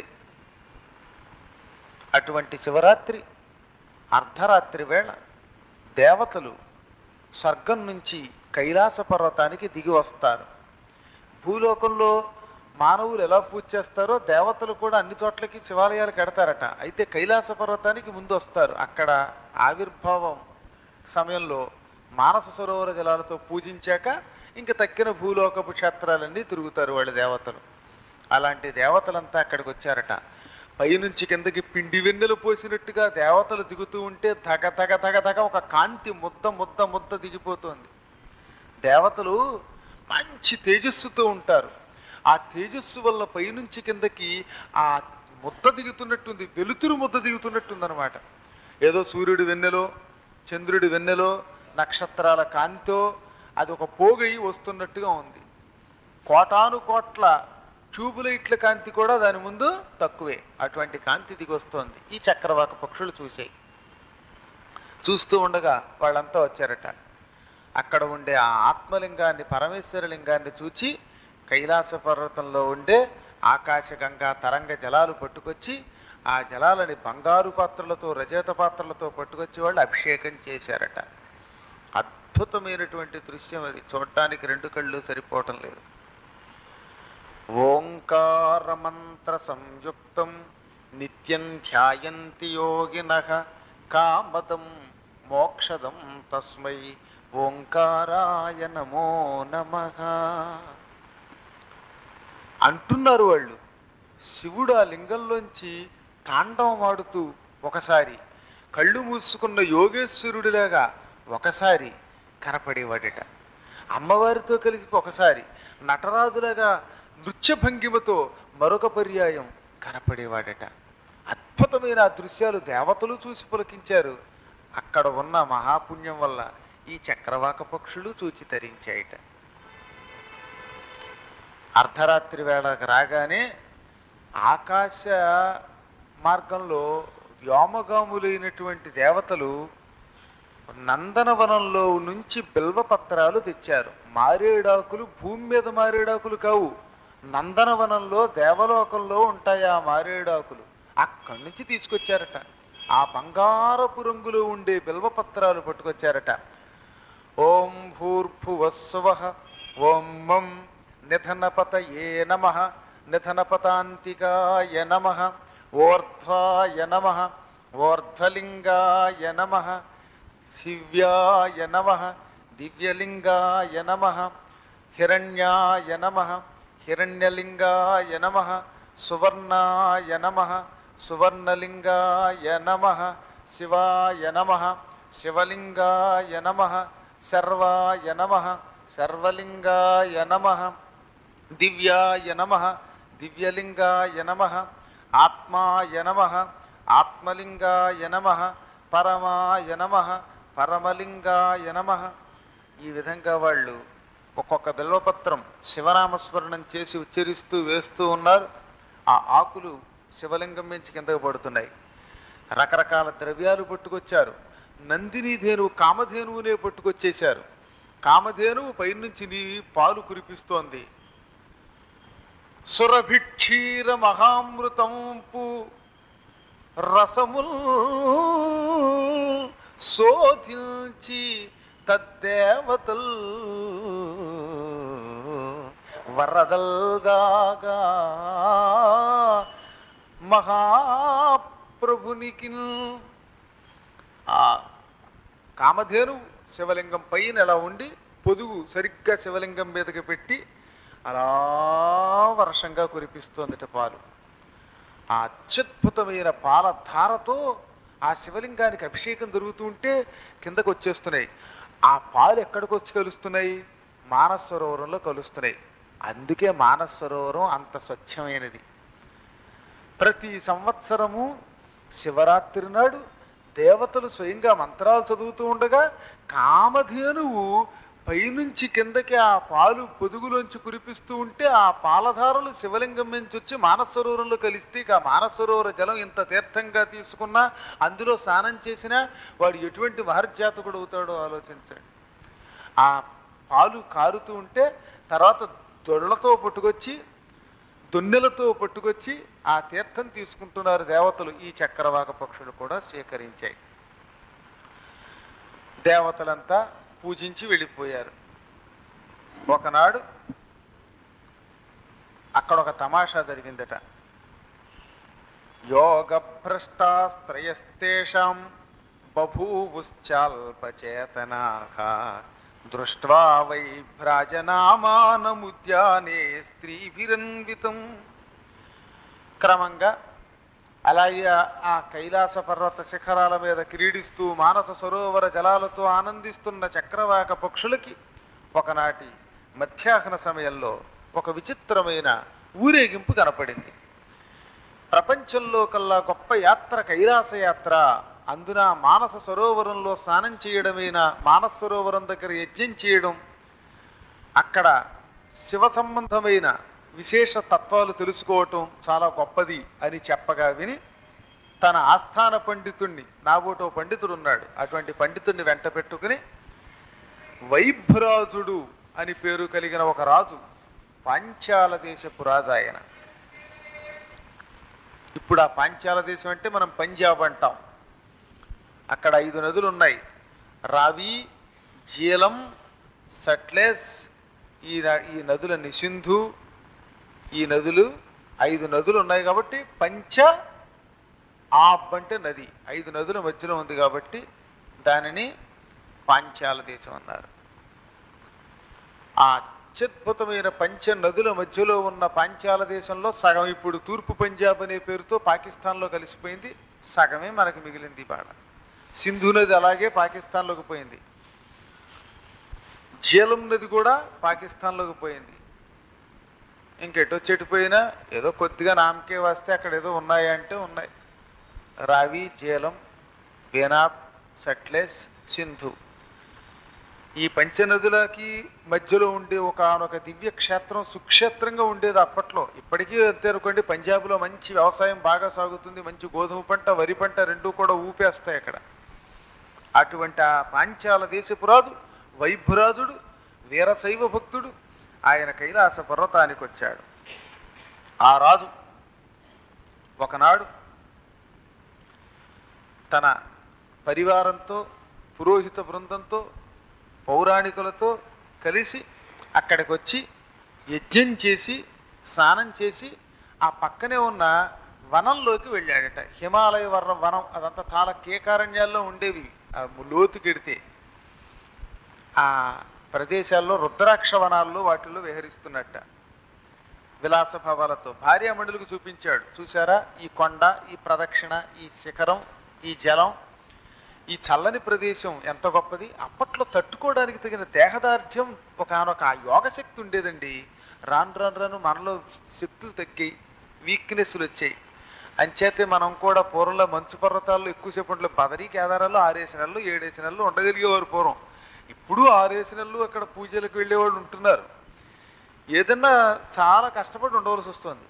A: అటువంటి శివరాత్రి అర్ధరాత్రి వేళ దేవతలు స్వర్గం నుంచి కైలాస పర్వతానికి దిగి వస్తారు భూలోకంలో మానవులు ఎలా పూజ చేస్తారో దేవతలు కూడా అన్ని చోట్లకి శివాలయాలు కడతారట అయితే కైలాస పర్వతానికి ముందు వస్తారు అక్కడ ఆవిర్భావం సమయంలో మానస సరోవర జలాలతో పూజించాక ఇంక తక్కిన భూలోకపు క్షేత్రాలన్నీ తిరుగుతారు వాళ్ళ దేవతలు అలాంటి దేవతలంతా అక్కడికి వచ్చారట పైనుంచి కిందకి పిండి వెన్నెలు పోసినట్టుగా దేవతలు దిగుతూ ఉంటే తగ తగ తగ తగ ఒక కాంతి ముద్ద ముద్ద ముద్ద దిగిపోతుంది దేవతలు మంచి తేజస్సుతో ఉంటారు ఆ తేజస్సు వల్ల పైనుంచి కిందకి ఆ ముద్ద దిగుతున్నట్టుంది వెలుతురు ముద్ద దిగుతున్నట్టుంది అనమాట ఏదో సూర్యుడి వెన్నెలో చంద్రుడి వెన్నెలో నక్షత్రాల కాంతితో అది ఒక పోగై వస్తున్నట్టుగా ఉంది కోటాను కోట్ల ట్యూబులైట్ల కాంతి కూడా దాని ముందు తక్కువే అటువంటి కాంతి దిగి వస్తోంది ఈ చక్రవాక పక్షులు చూసాయి చూస్తూ ఉండగా వాళ్ళంతా వచ్చారట అక్కడ ఉండే ఆ ఆత్మలింగాన్ని పరమేశ్వర లింగాన్ని చూచి కైలాస పర్వతంలో ఉండే ఆకాశగంగా తరంగ జలాలు పట్టుకొచ్చి ఆ జలాలని బంగారు పాత్రలతో రజత పాత్రలతో పట్టుకొచ్చి వాళ్ళు అభిషేకం చేశారట
B: అద్భుతమైనటువంటి దృశ్యం అది చూడటానికి రెండు కళ్ళు సరిపోవటం లేదు ఓంకారమంత్ర సంయుక్తం నిత్యం ధ్యాయంతి యోగిన కామదం మోక్షదం తస్మై ఓంకారాయ నమో నమః అంటున్నారు వాళ్ళు శివుడు ఆ లింగంలోంచి తాండవం ఆడుతూ ఒకసారి కళ్ళు మూసుకున్న యోగేశ్వరుడిలాగా ఒకసారి కనపడేవాడట అమ్మవారితో కలిసి ఒకసారి నటరాజులాగా నృత్య భంగిమతో మరొక పర్యాయం కనపడేవాడట అద్భుతమైన ఆ దృశ్యాలు దేవతలు చూసి పులకించారు అక్కడ ఉన్న మహాపుణ్యం వల్ల ఈ చక్రవాక పక్షులు చూచి తరించాయట అర్ధరాత్రి వేళకు రాగానే ఆకాశ మార్గంలో వ్యోమగాములైనటువంటి దేవతలు నందనవనంలో నుంచి బిల్వపత్రాలు తెచ్చారు మారేడాకులు భూమి మీద మారేడాకులు కావు నందనవనంలో దేవలోకంలో ఉంటాయి ఆ మారేడాకులు అక్కడి నుంచి తీసుకొచ్చారట ఆ బంగారపు రంగులో ఉండే బిల్వపత్రాలు పట్టుకొచ్చారట ఓం భూర్భువస్సువ ఓం మం నిధనపతయే నమ నిధనపతాంతికాయ నమ ఓర్ధ్వాయ నమ ఓర్ధ్వలింగాయ నమ శివ్యాయ నమ దివ్యలింగాయ నమ హిరణ్యాయ నమ హిరణ్యలింగాయ నమ సువర్ణాయ నమ సువర్ణలింగాయ నమ శివాయ నమ శివలింగాయ నమ సర్వాయ నమ సర్వలింగాయ నమ దివ్యాయ నమ దివ్యలింగాయ నమ ఆత్మాయ నమ ఆత్మలింగాయ నమ పరమాయ నమ పరమలింగాయ నమ ఈ విధంగా వాళ్ళు ఒక్కొక్క బిల్వపత్రం శివనామస్మరణం చేసి ఉచ్చరిస్తూ వేస్తూ ఉన్నారు ఆ ఆకులు శివలింగం నుంచి కిందకు పడుతున్నాయి రకరకాల ద్రవ్యాలు పట్టుకొచ్చారు నందిని ధేనువు కామధేనువునే పట్టుకొచ్చేశారు కామధేనువు పైనుంచి నీ పాలు కురిపిస్తోంది సురభిక్షీర మహామృతంపు రసముల్ శోధించి తద్దేవతల్ వరదల్గాగా మహాప్రభునికి ఆ కామధేను శివలింగం పైన ఎలా ఉండి పొదుగు సరిగ్గా శివలింగం మీదకి పెట్టి అలా వర్షంగా కురిపిస్తోందిట పాలు ఆ అత్యద్భుతమైన పాల ధారతో ఆ శివలింగానికి అభిషేకం జరుగుతూ ఉంటే కిందకు వచ్చేస్తున్నాయి ఆ పాలు ఎక్కడికి వచ్చి కలుస్తున్నాయి మానస సరోవరంలో కలుస్తున్నాయి అందుకే మానస సరోవరం అంత స్వచ్ఛమైనది ప్రతి సంవత్సరము శివరాత్రి నాడు దేవతలు స్వయంగా మంత్రాలు చదువుతూ ఉండగా కామధేనువు పైనుంచి కిందకి ఆ పాలు పొదుగులోంచి కురిపిస్తూ ఉంటే ఆ పాలధారలు శివలింగం నుంచి వచ్చి మానసరోవరంలో కలిస్తే ఇక ఆ మానసరోవర జలం ఇంత తీర్థంగా తీసుకున్నా అందులో స్నానం చేసినా వాడు ఎటువంటి మహర్జాతకుడు అవుతాడో ఆలోచించండి ఆ పాలు కారుతూ ఉంటే తర్వాత దొళ్ళతో పట్టుకొచ్చి దొన్నెలతో పట్టుకొచ్చి ఆ తీర్థం తీసుకుంటున్నారు దేవతలు ఈ చక్రవాక పక్షులు కూడా స్వీకరించాయి దేవతలంతా పూజించి వెళ్ళిపోయారు ఒకనాడు అక్కడ ఒక తమాషా జరిగిందట యోగ భ్రష్టాస్త్రయస్తేషాం బభూవుశ్చాల్పచేతనాః దృష్ట్వా వై భ్రాజనామానముద్యానే స్త్రీభిరన్వితం క్రమంగా అలాగే ఆ- ఆ కైలాస పర్వత శిఖరాల మీద క్రీడిస్తూ మానస సరోవర జలాలతో ఆనందిస్తున్న చక్రవాక పక్షులకి ఒకనాటి మధ్యాహ్న సమయంలో ఒక విచిత్రమైన ఊరేగింపు కనపడింది ప్రపంచంలో కల్లా గొప్ప యాత్ర కైలాస యాత్ర అందున మానస సరోవరంలో స్నానం చేయడమైన మానస సరోవరం దగ్గర యజ్ఞం చేయడం అక్కడ శివ సంబంధమైన విశేష తత్వాలు తెలుసుకోవటం చాలా గొప్పది అని చెప్పగా విని తన ఆస్థాన పండితుణ్ణి నాబోటో పండితుడు ఉన్నాడు అటువంటి పండితుణ్ణి వెంట పెట్టుకుని వైభ్రాజుడు అని పేరు కలిగిన ఒక రాజు పాంచాల దేశపు రాజు ఆయన ఇప్పుడు ఆ పాంచాల దేశం అంటే మనం పంజాబ్ అంటాం అక్కడ ఐదు నదులు ఉన్నాయి రావి
A: జీలం సట్లెస్ ఈ న- ఈ నదులన్నీ సింధు ఈ నదులు ఐదు నదులు ఉన్నాయి కాబట్టి పంచ ఆబ్ అంటే నది ఐదు నదుల మధ్యలో ఉంది కాబట్టి దానిని పాంచాల దేశం అన్నారు ఆ అత్యద్భుతమైన పంచ నదుల మధ్యలో ఉన్న పాంచాల దేశంలో సగం ఇప్పుడు తూర్పు పంజాబ్ అనే పేరుతో పాకిస్తాన్లో కలిసిపోయింది సగమే మనకు మిగిలింది బాడ సింధు నది అలాగే పాకిస్తాన్లోకి పోయింది జీలం నది కూడా పాకిస్తాన్లోకి పోయింది ఇంకెటో చెట్టుపోయినా ఏదో కొద్దిగా నామకే వస్తే అక్కడ ఏదో ఉన్నాయా అంటే ఉన్నాయి రావి జీలం బేనాబ్ సట్లెస్ సింధు ఈ పంచనదులకి మధ్యలో ఉండే ఒకనొక దివ్య క్షేత్రం సుక్షేత్రంగా ఉండేది అప్పట్లో ఇప్పటికీ అంతే అనుకోండి పంజాబ్లో మంచి వ్యవసాయం బాగా సాగుతుంది మంచి గోధుమ పంట వరి పంట రెండూ కూడా ఊపేస్తాయి అక్కడ అటువంటి ఆ పాంచాల దేశపురాజు వైభురాజుడు వీరశైవ భక్తుడు ఆయన కైలాస పర్వతానికి వచ్చాడు ఆ రాజు ఒకనాడు తన పరివారంతో పురోహిత బృందంతో పౌరాణికులతో కలిసి అక్కడికి వచ్చి యజ్ఞం చేసి స్నానం చేసి ఆ పక్కనే ఉన్న వనంలోకి వెళ్ళాడట హిమాలయ వర్ణ వనం అదంతా చాలా కేకారణ్యాల్లో ఉండేవి ఆ లోతుకెడితే ఆ ప్రదేశాల్లో రుద్రాక్ష వనాల్లో వాటిల్లో విహరిస్తున్నట్ట విలాస భావాలతో భార్యామండలికి చూపించాడు చూసారా ఈ కొండ ఈ ప్రదక్షిణ ఈ శిఖరం ఈ జలం ఈ చల్లని ప్రదేశం ఎంత గొప్పది అప్పట్లో తట్టుకోవడానికి తగిన దేహదార్ఢ్యం ఒకనొక ఆ యోగ శక్తి ఉండేదండి రాను రాను రాను మనలో శక్తులు తగ్గాయి వీక్నెస్లు వచ్చాయి అంచేతే మనం కూడా పూర్వంలో మంచు పర్వతాల్లో ఎక్కువసేపు ఉండలే పదరి కేదారాల్లో ఆరేసి నెలలు ఏడేసి నెలలు ఉండగలిగేవారు పూర్వం ఇప్పుడు ఆరేసి నెలలు అక్కడ పూజలకు వెళ్ళేవాళ్ళు ఉంటున్నారు ఏదన్నా చాలా కష్టపడి ఉండవలసి వస్తుంది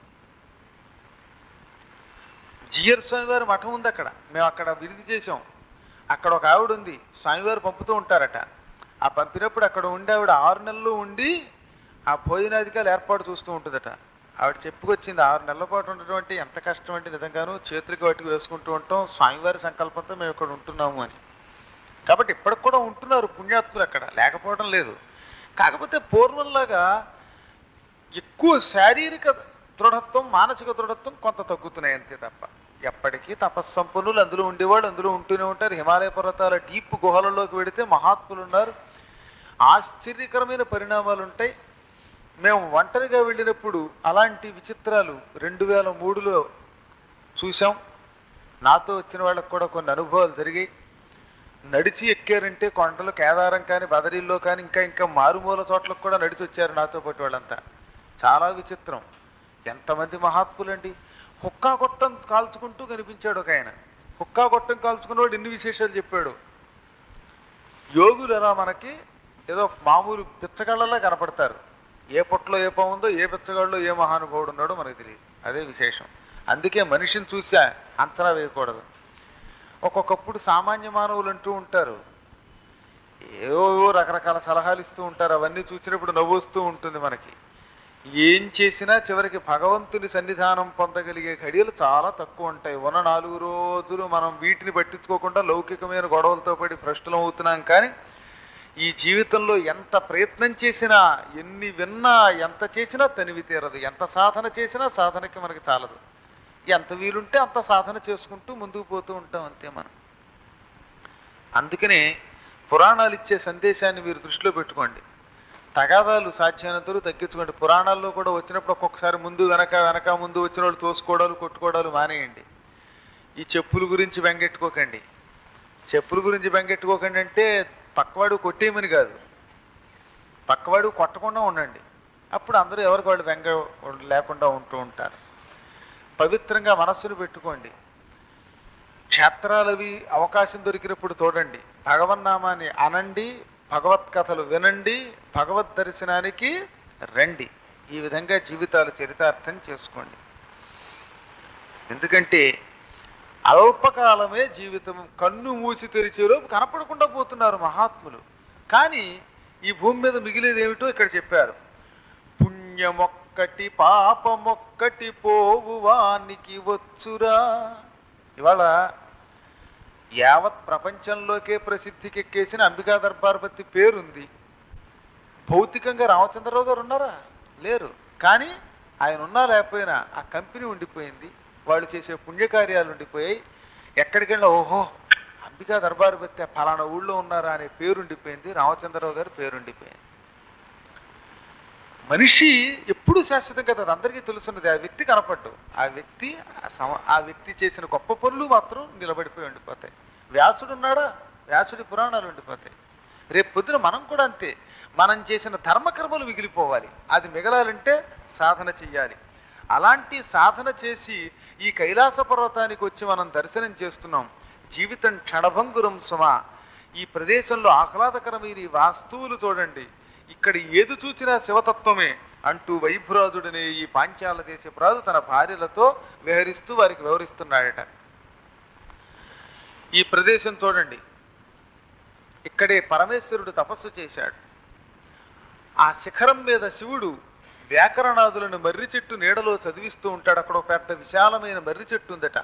A: జియర్ స్వామివారి మఠం ఉంది అక్కడ మేము అక్కడ విడిది చేసాం అక్కడ ఒక ఆవిడ ఉంది స్వామివారు పంపుతూ ఉంటారట ఆ పంపినప్పుడు అక్కడ ఉండి ఆవిడ ఆరు నెలలు ఉండి ఆ భోజనాధికారులు ఏర్పాటు చూస్తూ ఉంటుందట ఆవిడ చెప్పుకొచ్చింది ఆరు నెలల పాటు ఉండడం అంటే ఎంత కష్టం అంటే నిజంగాను చేతులకి వాటికి వేసుకుంటూ ఉంటాం స్వామివారి సంకల్పంతో మేము ఇక్కడ ఉంటున్నాము అని కాబట్టి ఇప్పటికి కూడా ఉంటున్నారు పుణ్యాత్ములు అక్కడ లేకపోవడం లేదు కాకపోతే పూర్వంలాగా ఎక్కువ శారీరక దృఢత్వం మానసిక దృఢత్వం కొంత తగ్గుతున్నాయి అంతే తప్ప ఎప్పటికీ తపస్సంపన్నులు అందులో ఉండేవాడు అందులో ఉంటూనే ఉంటారు హిమాలయ పర్వతాల డీప్ గుహలలోకి వెడితే మహాత్ములు ఉన్నారు ఆశ్చర్యకరమైన పరిణామాలు ఉంటాయి మేము ఒంటరిగా వెళ్ళినప్పుడు అలాంటి విచిత్రాలు రెండు వేల మూడులో చూసాం నాతో వచ్చిన వాళ్ళకు కూడా కొన్ని అనుభవాలు జరిగాయి నడిచి ఎక్కారంటే కొండలు కేదారం కానీ బదరీల్లో కానీ ఇంకా ఇంకా మారుమూల చోట్లకు కూడా నడిచి వచ్చారు నాతో పాటు వాళ్ళంతా చాలా విచిత్రం ఎంతమంది మహాత్ములండి హుక్కా గొట్టం కాల్చుకుంటూ కనిపించాడు ఒక ఆయన హుక్కా గొట్టం కాల్చుకున్నవాడు ఎన్ని విశేషాలు చెప్పాడు యోగులు ఎలా మనకి ఏదో మామూలు బిచ్చగాళ్ళలా కనపడతారు ఏ పొట్టలో ఏ పాముందో ఏ బిచ్చగాళ్ళలో ఏ మహానుభావుడు ఉన్నాడో మనకు తెలియదు అదే విశేషం అందుకే మనిషిని చూసా అంచనా వేయకూడదు ఒక్కొక్కప్పుడు సామాన్య మానవులు అంటూ ఉంటారు ఏవో రకరకాల సలహాలు ఇస్తూ ఉంటారు అవన్నీ చూసినప్పుడు నవ్వొస్తూ ఉంటుంది మనకి ఏం చేసినా చివరికి భగవంతుని సన్నిధానం పొందగలిగే ఘడియలు చాలా తక్కువ ఉంటాయి ఉన్న నాలుగు రోజులు మనం వీటిని పట్టించుకోకుండా లౌకికమైన గొడవలతో పడి భ్రష్టులం అవుతున్నాం కానీ ఈ జీవితంలో ఎంత ప్రయత్నం చేసినా ఎన్ని విన్నా ఎంత చేసినా తనివి తీరదు ఎంత సాధన చేసినా సాధనకి మనకి చాలదు ఎంత వీలుంటే అంత సాధన చేసుకుంటూ ముందుకు పోతూ ఉంటాం అంతే మనం అందుకనే పురాణాలు ఇచ్చే సందేశాన్ని మీరు దృష్టిలో పెట్టుకోండి తగాదాలు సాధ్యమైనంత వరకు తగ్గించుకోండి పురాణాల్లో కూడా వచ్చినప్పుడు ఒక్కొక్కసారి ముందు వెనక వెనక ముందు వచ్చిన వాళ్ళు తోసుకోవడాలు కొట్టుకోవడాలు మానేయండి ఈ చెప్పుల గురించి బెంగెట్టుకోకండి చెప్పుల గురించి బెంగెట్టుకోకండి అంటే పక్కవాడు కొట్టేయమని కాదు పక్కవాడు కొట్టకుండా ఉండండి అప్పుడు అందరూ ఎవరికి వాళ్ళు బెంగ లేకుండా ఉంటూ ఉంటారు పవిత్రంగా మనస్సును పెట్టుకోండి క్షేత్రాలవి అవకాశం దొరికినప్పుడు చూడండి భగవన్నామాన్ని అనండి భగవత్ కథలు వినండి భగవద్ దర్శనానికి రండి ఈ విధంగా జీవితాలు చరితార్థం చేసుకోండి ఎందుకంటే అల్పకాలమే జీవితం కన్ను మూసి తెరిచేలోపు కనపడకుండా పోతున్నారు మహాత్ములు కానీ ఈ భూమి మీద మిగిలేది ఏమిటో ఇక్కడ చెప్పారు పుణ్యమొక్కటి పాపమొక్కటి పోవు వానికి వచ్చురా ఇవాళ
B: యావత్ ప్రపంచంలోకే ప్రసిద్ధికి ఎక్కేసిన అంబికా దర్బార్పతి పేరుంది భౌతికంగా రామచంద్రరావు గారు ఉన్నారా లేరు కానీ ఆయన ఉన్నా లేకపోయినా ఆ కంపెనీ ఉండిపోయింది వాళ్ళు చేసే పుణ్యకార్యాలు ఉండిపోయాయి ఎక్కడికెళ్ళినా ఓహో అంబికా దర్బార్పతి ఫలానా ఊళ్ళో ఉన్నారా అనే పేరు ఉండిపోయింది రామచంద్రరావు గారి పేరు ఉండిపోయింది మనిషి ఎప్పుడు శాశ్వతం కదా అది అందరికీ తెలుసున్నది ఆ వ్యక్తి కనపడ్డు ఆ వ్యక్తి ఆ సమ ఆ వ్యక్తి చేసిన గొప్ప పనులు మాత్రం నిలబడిపోయి ఉండిపోతాయి వ్యాసుడు ఉన్నాడా వ్యాసుడి పురాణాలు ఉండిపోతాయి రేపు పొద్దున మనం కూడా అంతే మనం చేసిన ధర్మకర్మలు మిగిలిపోవాలి అది మిగలాలంటే సాధన చెయ్యాలి అలాంటి సాధన చేసి ఈ కైలాస పర్వతానికి వచ్చి మనం దర్శనం చేస్తున్నాం జీవితం క్షణభంగురం సుమ ఈ ప్రదేశంలో ఆహ్లాదకరమైన ఈ వాస్తువులు చూడండి ఇక్కడ ఏది చూచినా శివతత్వమే అంటూ వైభ్రాజుడనే ఈ పాంచాల దేశపురాజు తన భార్యలతో విహరిస్తూ వారికి వివరిస్తున్నాడట ఈ ప్రదేశం చూడండి ఇక్కడే పరమేశ్వరుడు తపస్సు చేశాడు ఆ శిఖరం మీద శివుడు వ్యాకరణాదులను మర్రి చెట్టు నీడలో చదివిస్తూ ఉంటాడు అక్కడ ఒక పెద్ద విశాలమైన మర్రి చెట్టు ఉందట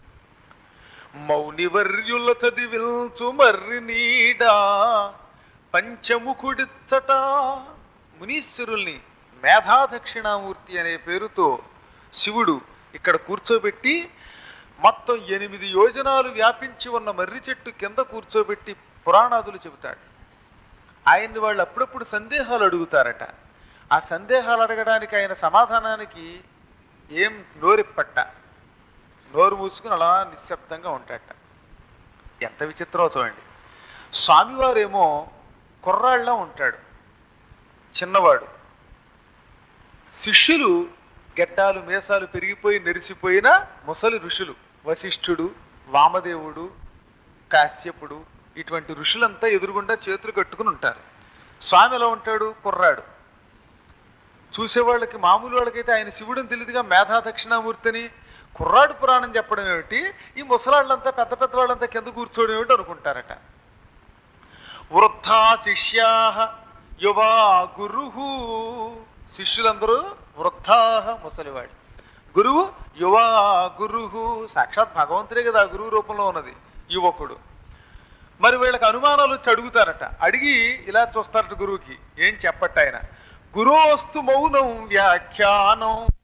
B: మౌనివర్యుల చదివిల్చు మర్రి నీడా పంచముఖుడిచ్చట మునీశ్వరుల్ని మేధాదక్షిణామూర్తి అనే పేరుతో శివుడు ఇక్కడ కూర్చోబెట్టి మొత్తం ఎనిమిది యోజనాలు వ్యాపించి ఉన్న మర్రి చెట్టు కింద కూర్చోబెట్టి పురాణాదులు చెబుతాడు ఆయన్ని వాళ్ళు అప్పుడప్పుడు సందేహాలు అడుగుతారట ఆ సందేహాలు అడగడానికి ఆయన సమాధానానికి ఏం నోరిప్పట్ట నోరు మూసుకుని అలా నిశ్శబ్దంగా ఉంటాడట ఎంత విచిత్రమో చూడండి స్వామివారేమో కుర్రాళ్ళ ఉంటాడు చిన్నవాడు శిష్యులు గెడ్డాలు మీసాలు పెరిగిపోయి నెరిసిపోయిన ముసలి ఋషులు వశిష్ఠుడు వామదేవుడు కాశ్యపుడు ఇటువంటి ఋషులంతా ఎదురుగుండా చేతులు కట్టుకుని ఉంటారు స్వామి ఎలా ఉంటాడు కుర్రాడు చూసేవాళ్ళకి మామూలు వాళ్ళకైతే ఆయన శివుడని తెలియదుగా మేధా దక్షిణామూర్తిని కుర్రాడు పురాణం చెప్పడం ఏమిటి ఈ ముసలాళ్ళంతా పెద్ద పెద్ద వాళ్ళంతా కింద కూర్చోవడం ఏమిటి అనుకుంటారట వృద్ధా శిష్యా యువా గురు శిష్యులందరూ వృద్ధా ముసలివాడు గురువు యువా గురు సాక్షాత్ భగవంతుడే కదా ఆ గురువు రూపంలో ఉన్నది యువకుడు మరి వీళ్ళకి అనుమానాలు వచ్చి అడుగుతారట అడిగి ఇలా చూస్తారట గురువుకి ఏం చెప్పట్టు ఆయన గురోస్తు మౌనం వ్యాఖ్యానం